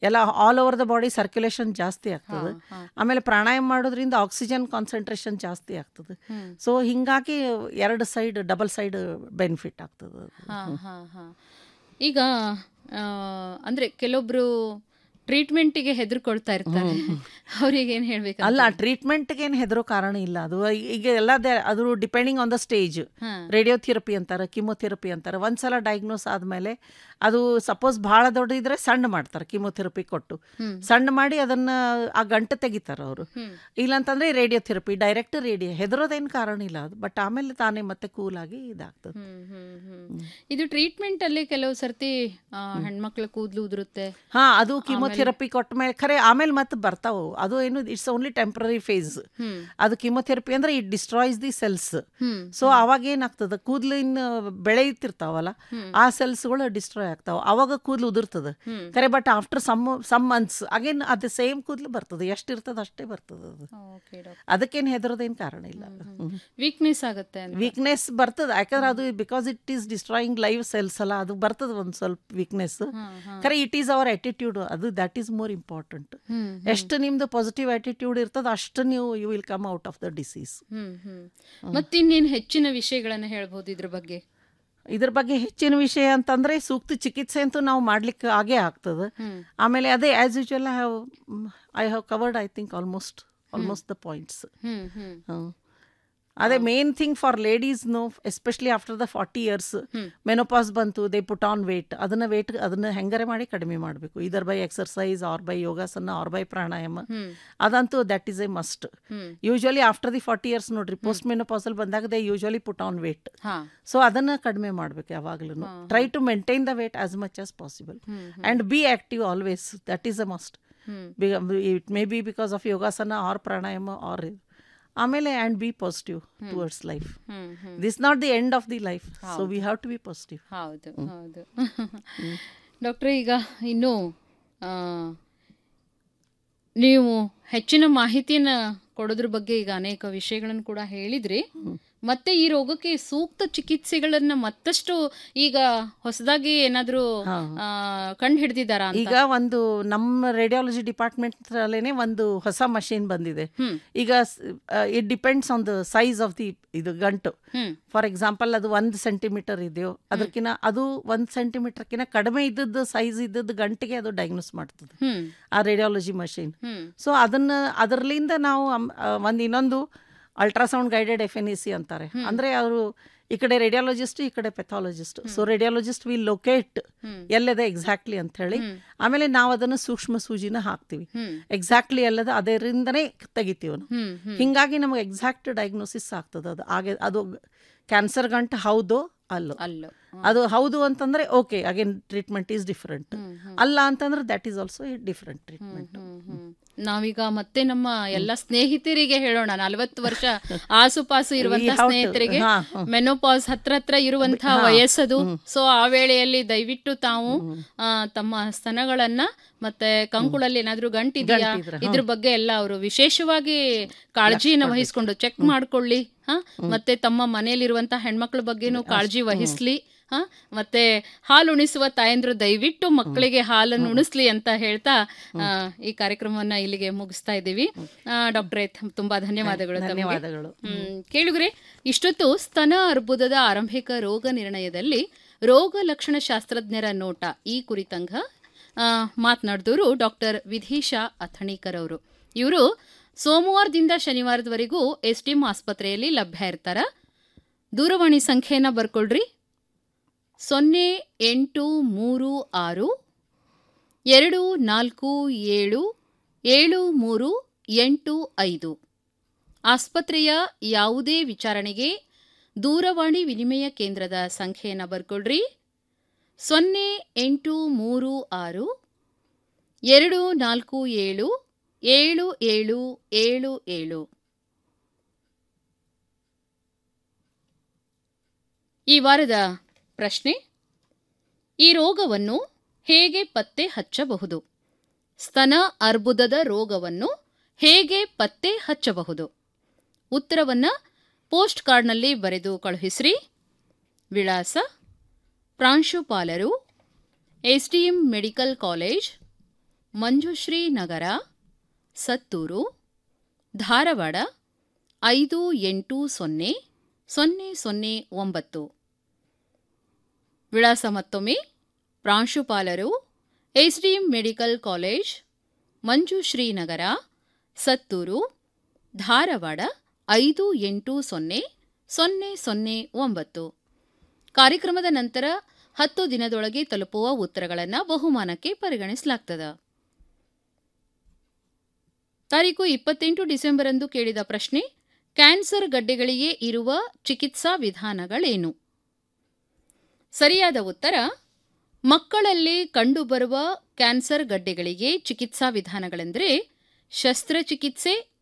ಎಲ್ಲ all over the body circulation ಜಾಸ್ತಿ ಆಗ್ತದೆ ಆಮೇಲೆ ಪ್ರಾಣಾಯಾಮ ಮಾಡೋದ್ರಿಂದ ಆಕ್ಸಿಜನ್ ಕಾನ್ಸಂಟ್ರೇಷನ್ ಜಾಸ್ತಿ ಆಗ್ತದೆ ಹ್ಮ್. ಸೊ ಹಿಂಗಾಗಿ ಎರಡು ಸೈಡ್ ಡಬಲ್ ಸೈಡ್ ಬೆನಿಫಿಟ್ ಆಗ್ತದೆ ಅದು. ಹಾ ಹಾ ಹಾ ಈಗ ಆ, ಅಂದ್ರೆ ಕೆಲವೊಬ್ರು ಟ್ರೀಟ್ಮೆಂಟಿಗೆ ಹೆದರ್ಕೊಳ್ತಾ ಇರ್ತಾರೆ ಅವ್ರಿಗೆ ಏನ್ ಹೇಳ್ಬೇಕು ಅಲ್ಲ ಟ್ರೀಟ್ಮೆಂಟ್ಗೆ ಏನು ಹೆದರೋ ಕಾರಣ ಇಲ್ಲ ಅದು ಈಗ ಎಲ್ಲ ಅದು ಡಿಪೆಂಡಿಂಗ್ ಆನ್ ದ ಸ್ಟೇಜ್ ಹಾ. ರೇಡಿಯೋಥೆರಪಿ ಅಂತಾರೆ ಕಿಮೊಥೆರಪಿ ಅಂತಾರೆ ಒಂದ್ಸಲ ಡಯಾಗ್ನೋಸ್ ಆದಮೇಲೆ ಅದು ಸಪೋಸ್ ಭಾಳ ದೊಡ್ಡದಿದ್ರೆ ಸಣ್ಣ ಮಾಡ್ತಾರೆ ಕಿಮೊಥೆರಪಿ ಕೊಟ್ಟು ಹ್ಮ್. ಸಣ್ಣ ಮಾಡಿ ಅದನ್ನ ಆ ಗಂಟು ತೆಗಿತಾರೆ ಅವರು ಹ್ಮ್. ಇಲ್ಲಾಂತಂದ್ರೆ ರೇಡಿಯೋಥೆರಪಿ ಡೈರೆಕ್ಟ್ ರೇಡಿಯೋ ಹೆದರೋದೇನು ಕಾರಣ ಇಲ್ಲ ಅದು ಬಟ್ ಆಮೇಲೆ ತಾನೇ ಮತ್ತೆ ಕೂಲ್ ಆಗಿ ಇದಾಗ್ತದೆ ಹ್ಮ್, ಹ್ಮ್, ಹ್ಮ್. ಇದು ಟ್ರೀಟ್ಮೆಂಟ್ ಅಲ್ಲಿ ಕೆಲವು ಸರ್ತಿ ಆ, ಹೆಣ್ಮಕ್ಳ ಕೂದಲು ಉದುರುತ್ತೆ ಹಾ ಅದು ಕಿಮೊಥೆರಪಿ ಕೊಟ್ಟ ಮೇಲೆ ಖರೆ ಆಮೇಲೆ ಮತ್ತೆ ಬರ್ತಾವು ಅದು ಏನು ಇಟ್ಸ್ ಓನ್ಲಿ ಟೆಂಪ್ರರಿ ಫೇಸ್ ಹ್ಮ್. ಅದು ಕಿಮೊಥೆರಪಿ ಅಂದ್ರೆ ಇಟ್ ಡಿಸ್ಟ್ರಾಯ್ಸ್ ದಿ ಸೆಲ್ಸ್ ಹ್ಮ್. ಸೊ ಅವಾಗ ಏನಾಗ್ತದೆ ಕೂದಲಿನ ಬೆಳೆಯುತ್ತಿರ್ತಾವಲ್ಲ ಹ್ಮ್. ಆ ಸೆಲ್ಸ್ಗಳು ಡಿಸ್ಟ್ರಾಯ್ ಆಗ್ತಾವ ಅವಾಗ ಕೂದಲು ಉದುರ್ತದೆ ಹ್ಮ್. ಖರೆ but after some some months again ಅದು ಸೇಮ್ ಕೂದಲು ಬರ್ತದೆ ಎಷ್ಟು ಇರ್ತದೆ ಅಷ್ಟೇ ಬರ್ತದೆ ಅದು ಓಕೆ ಡಾಕ್ಟರ್ ಅದಕ್ಕೇನು ಹೆದರೋದೇನು ಕಾರಣ ಇಲ್ಲ ವೀಕ್ನೆಸ್ ಆಗುತ್ತೆ ಅಂತ ವೀಕ್ನೆಸ್ ಬರ್ತದೆ ಯಾಕಂದ್ರೆ ಅದು because it is destroying live cells ಅಲ್ಲ ಅದು ಬರ್ತದೆ ಒಂದು ಸ್ವಲ್ಪ ವೀಕ್ನೆಸ್ ಹಾ, ಹಾ. ಖರೆ ಇಟ್ ಈಸ್ ಅವರ್ ಆಟಿಟ್ಯೂಡ್ ಅದು that is more important hmm, ಎಷ್ಟು ನಿಮ್ದು ಪಾಸಿಟಿವ್ ಆಟಿಟ್ಯೂಡ್ ಇರ್ತದೆ ಅಷ್ಟು ನೀವು you will come out of the disease hmm hmm ಮತ್ತಿನ್ನೇನು ಹೆಚ್ಚಿನ ವಿಷಯಗಳನ್ನ ಹೇಳ್ಬೋದು ಇದ್ರ ಬಗ್ಗೆ ಇದ್ರ ಬಗ್ಗೆ ಹೆಚ್ಚಿನ ವಿಷಯ ಅಂತಂದ್ರೆ ಸೂಕ್ತ ಚಿಕಿತ್ಸೆ ಅಂತೂ ನಾವು ಮಾಡ್ಲಿಕ್ಕೆ ಆಗೇ ಆಗ್ತದೆ ಹ್ಮ್. ಆಮೇಲೆ ಅದೇ as usual I have I have covered I think almost almost the points hmm hmm ಅದೇ main thing for ladies no especially after the forty years menopause ಬಂತು ದೇ ಪುಟ್ ಆನ್ ವೇಟ್ ಅದನ್ನ ವೇಟ್ ಅದನ್ನ ಹೆಂಗರೆ ಮಾಡಿ ಕಡಿಮೆ ಮಾಡಬೇಕು ಇದರ್ by exercise or by yogasana or by pranayama hmm. ಅದಂತೂ that is a must hmm. Usually after the forty years ನೋಡ್ರಿ ಪೋಸ್ಟ್ ಮೆನೋಪಾಸಲ್ ಬಂದಾಗ they usually put on weight ಹಾ ಸೊ ಅದನ್ನ ಕಡಿಮೆ ಮಾಡ್ಬೇಕು ಯಾವಾಗ್ಲೂ try to maintain the weight as much as possible hmm, and be active always that is a must hmm. It may be because of yogasana or pranayama or ಆಮೇಲೆ and be positive towards life hmm, hmm. This not the end of the life so ಹೌದು. We have to be positive ಹೌದು ಹೌದು ಡಾಕ್ಟ್ರೆ ಈಗ ಇನ್ನು ಆ, ನೀವು ಹೆಚ್ಚಿನ ಮಾಹಿತಿಯನ್ನ ಕೊಡೋದ್ರ ಬಗ್ಗೆ ಈಗ ಅನೇಕ ವಿಷಯಗಳನ್ನು ಕೂಡ ಹೇಳಿದ್ರಿ ಮತ್ತೆ ಈ ರೋಗಕ್ಕೆ ಸೂಕ್ತ ಚಿಕಿತ್ಸೆಗಳನ್ನ ಮತ್ತಷ್ಟು ಈಗ ಹೊಸದಾಗಿ ಏನಾದ್ರೂ ಕಂಡು ಹಿಡ್ದಿದ್ದಾರಾ ಅಂತ ಈಗ ಒಂದು ನಮ್ಮ ರೇಡಿಯಾಲಜಿ ಡಿಪಾರ್ಟ್ಮೆಂಟ್ ಅಲ್ಲೇನೆ ಒಂದು ಹೊಸ ಮಷೀನ್ ಬಂದಿದೆ ಹ್ಮ್. ಈಗ it depends on the size of the ಇದು ಗಂಟು ಹ್ಮ್. ಫಾರ್ ಎಕ್ಸಾಂಪಲ್ ಅದು ಒಂದು ಸೆಂಟಿಮೀಟರ್ ಇದೆಯೋ ಅದಕ್ಕಿಂತ ಅದು ಒಂದು ಸೆಂಟಿಮೀಟರ್ಕಿಂತ ಕಡಿಮೆ ಇದ್ದದ್ದು ಸೈಜ್ ಇದ್ದದ್ದು ಗಂಟೆಗೆ ಅದು ಡಯಾಗ್ನೋಸ್ ಮಾಡ್ತದೆ ಹ್ಮ್ ಆ ರೇಡಿಯಾಲಜಿ ಮಷೀನ್ ಹ್ಮ್ ಸೊ ಅದನ್ನ ಅದರಲ್ಲಿಂದ ನಾವು ಒಂದು ಇನ್ನೊಂದು ultrasound guided F N E C ಅಂತಾರೆ ಅಂದ್ರೆ ಅವರು ಈ ಕಡೆ ರೇಡಿಯಾಲಜಿಸ್ಟ್ ಈ ಕಡೆ pathologist so radiologist will locate ಎಲ್ಲದೆ ಎಕ್ಸಾಕ್ಟ್ಲಿ ಅಂತ ಹೇಳಿ ಆಮೇಲೆ ನಾವು ಅದನ್ನು ಸೂಕ್ಷ್ಮ ಸೂಜಿನ ಹಾಕ್ತಿವಿ ಹ್ಮ್. ಎಕ್ಸಾಕ್ಟ್ಲಿ ಎಲ್ಲದ ಅದರಿಂದನೇ ತೆಗಿತೀವಿ ನಾವು ಹ್ಮ್ ಹ್ಮ್ ಹಿಂಗಾಗಿ ನಮಗೆ ಎಕ್ಸಾಕ್ಟ್ ಡಯಾಗ್ನೋಸಿಸ್ ಆಗ್ತದೆ ಅದು ಹಾಗೆ ಅದು ಕ್ಯಾನ್ಸರ್ ಗಂಟು ಹೌದು ಅಲ್ಲೋ ಅಲ್ಲೋ ಅದು ಹೌದು ಅಂತಂದ್ರೆ okay again treatment is different ಅಲ್ಲ ಅಂತಂದ್ರೆ that is also different treatment ನಾವೀಗ ಮತ್ತೆ ನಮ್ಮ ಎಲ್ಲ ಸ್ನೇಹಿತರಿಗೆ ಹೇಳೋಣ ನಲವತ್ತು ವರ್ಷ ಆಸುಪಾಸು ಇರುವಂತಹ We have to- ಸ್ನೇಹಿತರಿಗೆ ಹಾ, ಹಾ. ಮೆನೋಪಾಸ್ ಹತ್ರ ಹತ್ರ ಇರುವಂತಹ ಹಾ. ವಯಸ್ಸದು ಸೊ ಆ ವೇಳೆಯಲ್ಲಿ ದಯವಿಟ್ಟು ತಾವು ಆ, ತಮ್ಮ ಸ್ತನಗಳನ್ನ ಮತ್ತೆ ಕಂಕುಳಲ್ಲಿ ಏನಾದ್ರೂ ಗಂಟಿದೆಯಾ ಗಂಟಿದ್ರೆ, ಹಾ. ಇದ್ರ ಬಗ್ಗೆ ಎಲ್ಲ ಅವರು ವಿಶೇಷವಾಗಿ ಕಾಳಜಿಯನ್ನು ವಹಿಸ್ಕೊಂಡು ಚೆಕ್ ಮಾಡ್ಕೊಳ್ಳಿ ಹಾ ಮತ್ತೆ ತಮ್ಮ ಮನೆಯಲ್ಲಿರುವಂತಹ ಹೆಣ್ಮಕ್ಳ ಬಗ್ಗೆನೂ ಕಾಳಜಿ ವಹಿಸ್ಲಿ ಹಾ ಮತ್ತೆ ಹಾಲು ಉಣಿಸುವ ತಾಯಂದ್ರು ದಯವಿಟ್ಟು ಮಕ್ಕಳಿಗೆ ಹಾಲನ್ನು ಉಣಿಸ್ಲಿ ಅಂತ ಹೇಳ್ತಾ ಆ, ಈ ಕಾರ್ಯಕ್ರಮವನ್ನ ಇಲ್ಲಿಗೆ ಮುಗಿಸ್ತಾ ಇದ್ದೀವಿ ಡಾಕ್ಟ್ರೇ ತುಂಬಾ ಧನ್ಯವಾದಗಳು ತಮಗೆ. ಧನ್ಯವಾದಗಳು. ಹ್ಮ್ ಕೇಳುಗ್ರೆ ಇಷ್ಟೊತ್ತು ಸ್ತನ ಅರ್ಬುದದ ಆರಂಭಿಕ ರೋಗ ನಿರ್ಣಯದಲ್ಲಿ ರೋಗ ಲಕ್ಷಣ ಶಾಸ್ತ್ರಜ್ಞರ ನೋಟ ಈ ಕುರಿತಂಗ ಆ, ಮಾತನಾಡಿದವರು ಡಾಕ್ಟರ್ ವಿಧೀಶಾ ಅಥಣಿಕರ್ ಅವರು ಇವರು ಸೋಮವಾರದಿಂದ ಶನಿವಾರದವರೆಗೂ ಎಸ್ ಡಿ ಆಸ್ಪತ್ರೆಯಲ್ಲಿ ಲಭ್ಯ ಇರ್ತಾರ ದೂರವಾಣಿ ಸಂಖ್ಯೆಯನ್ನ ಬರ್ಕೊಳ್ರಿ ಸೊನ್ನೆ ಎಂಟು ಮೂರು ಆರು ಎರಡು ನಾಲ್ಕು ಏಳು ಏಳು ಮೂರು ಎಂಟು ಐದು ಆಸ್ಪತ್ರೆಯ ಯಾವುದೇ ವಿಚಾರಣೆಗೆ ದೂರವಾಣಿ ವಿನಿಮಯ ಕೇಂದ್ರದ ಸಂಖ್ಯೆಯನ್ನು ಬರ್ಕೊಳ್ರಿ ಸೊನ್ನೆ ಎಂಟು ಮೂರು ಆರು ಎರಡು ನಾಲ್ಕು ಏಳು ಏಳು ಏಳು ಏಳು ಏಳು ಈ ವಾರದ ಪ್ರಶ್ನೆ ಈ ರೋಗವನ್ನು ಹೇಗೆ ಪತ್ತೆ ಹಚ್ಚಬಹುದು ಸ್ತನ ಅರ್ಬುದದ ರೋಗವನ್ನು ಹೇಗೆ ಪತ್ತೆ ಹಚ್ಚಬಹುದು ಉತ್ತರವನ್ನು ಪೋಸ್ಟ್ ಕಾರ್ಡ್ನಲ್ಲಿ ಬರೆದು ಕಳುಹಿಸ್ರಿ ವಿಳಾಸ ಪ್ರಾಂಶುಪಾಲರು SDM medical college Manjushri Nagar Sattur Dharwad ಐದು ಎಂಟು ಸೊನ್ನೆ ಸೊನ್ನೆ ಸೊನ್ನೆ ಒಂಬತ್ತು ವಿಳಾಸ ಮತ್ತೊಮ್ಮೆ ಪ್ರಾಂಶುಪಾಲರು SDM medical college Manjushri Nagar Sattur Dharwad ಐದು ಎಂಟು ಸೊನ್ನೆ ಸೊನ್ನೆ ಸೊನ್ನೆ ಒಂಬತ್ತು ಕಾರ್ಯಕ್ರಮದ ನಂತರ ಹತ್ತು ದಿನದೊಳಗೆ ತಲುಪುವ ಉತ್ತರಗಳನ್ನು ಬಹುಮಾನಕ್ಕೆ ಪರಿಗಣಿಸಲಾಗ್ತದೆ ತಾರೀಕು ಇಪ್ಪತ್ತೆಂಟು ಡಿಸೆಂಬರ್ ಅಂದು ಕೇಳಿದ ಪ್ರಶ್ನೆ ಕ್ಯಾನ್ಸರ್ ಗಡ್ಡೆಗಳಿಗೆ ಇರುವ ಚಿಕಿತ್ಸಾ ವಿಧಾನಗಳೇನು ಸರಿಯಾದ ಉತ್ತರ ಮಕ್ಕಳಲ್ಲಿ ಕಂಡುಬರುವ ಕ್ಯಾನ್ಸರ್ ಗಡ್ಡೆಗಳಿಗೆ ಚಿಕಿತ್ಸಾ ವಿಧಾನಗಳೆಂದರೆ ಶಸ್ತ್ರಚಿಕಿತ್ಸೆ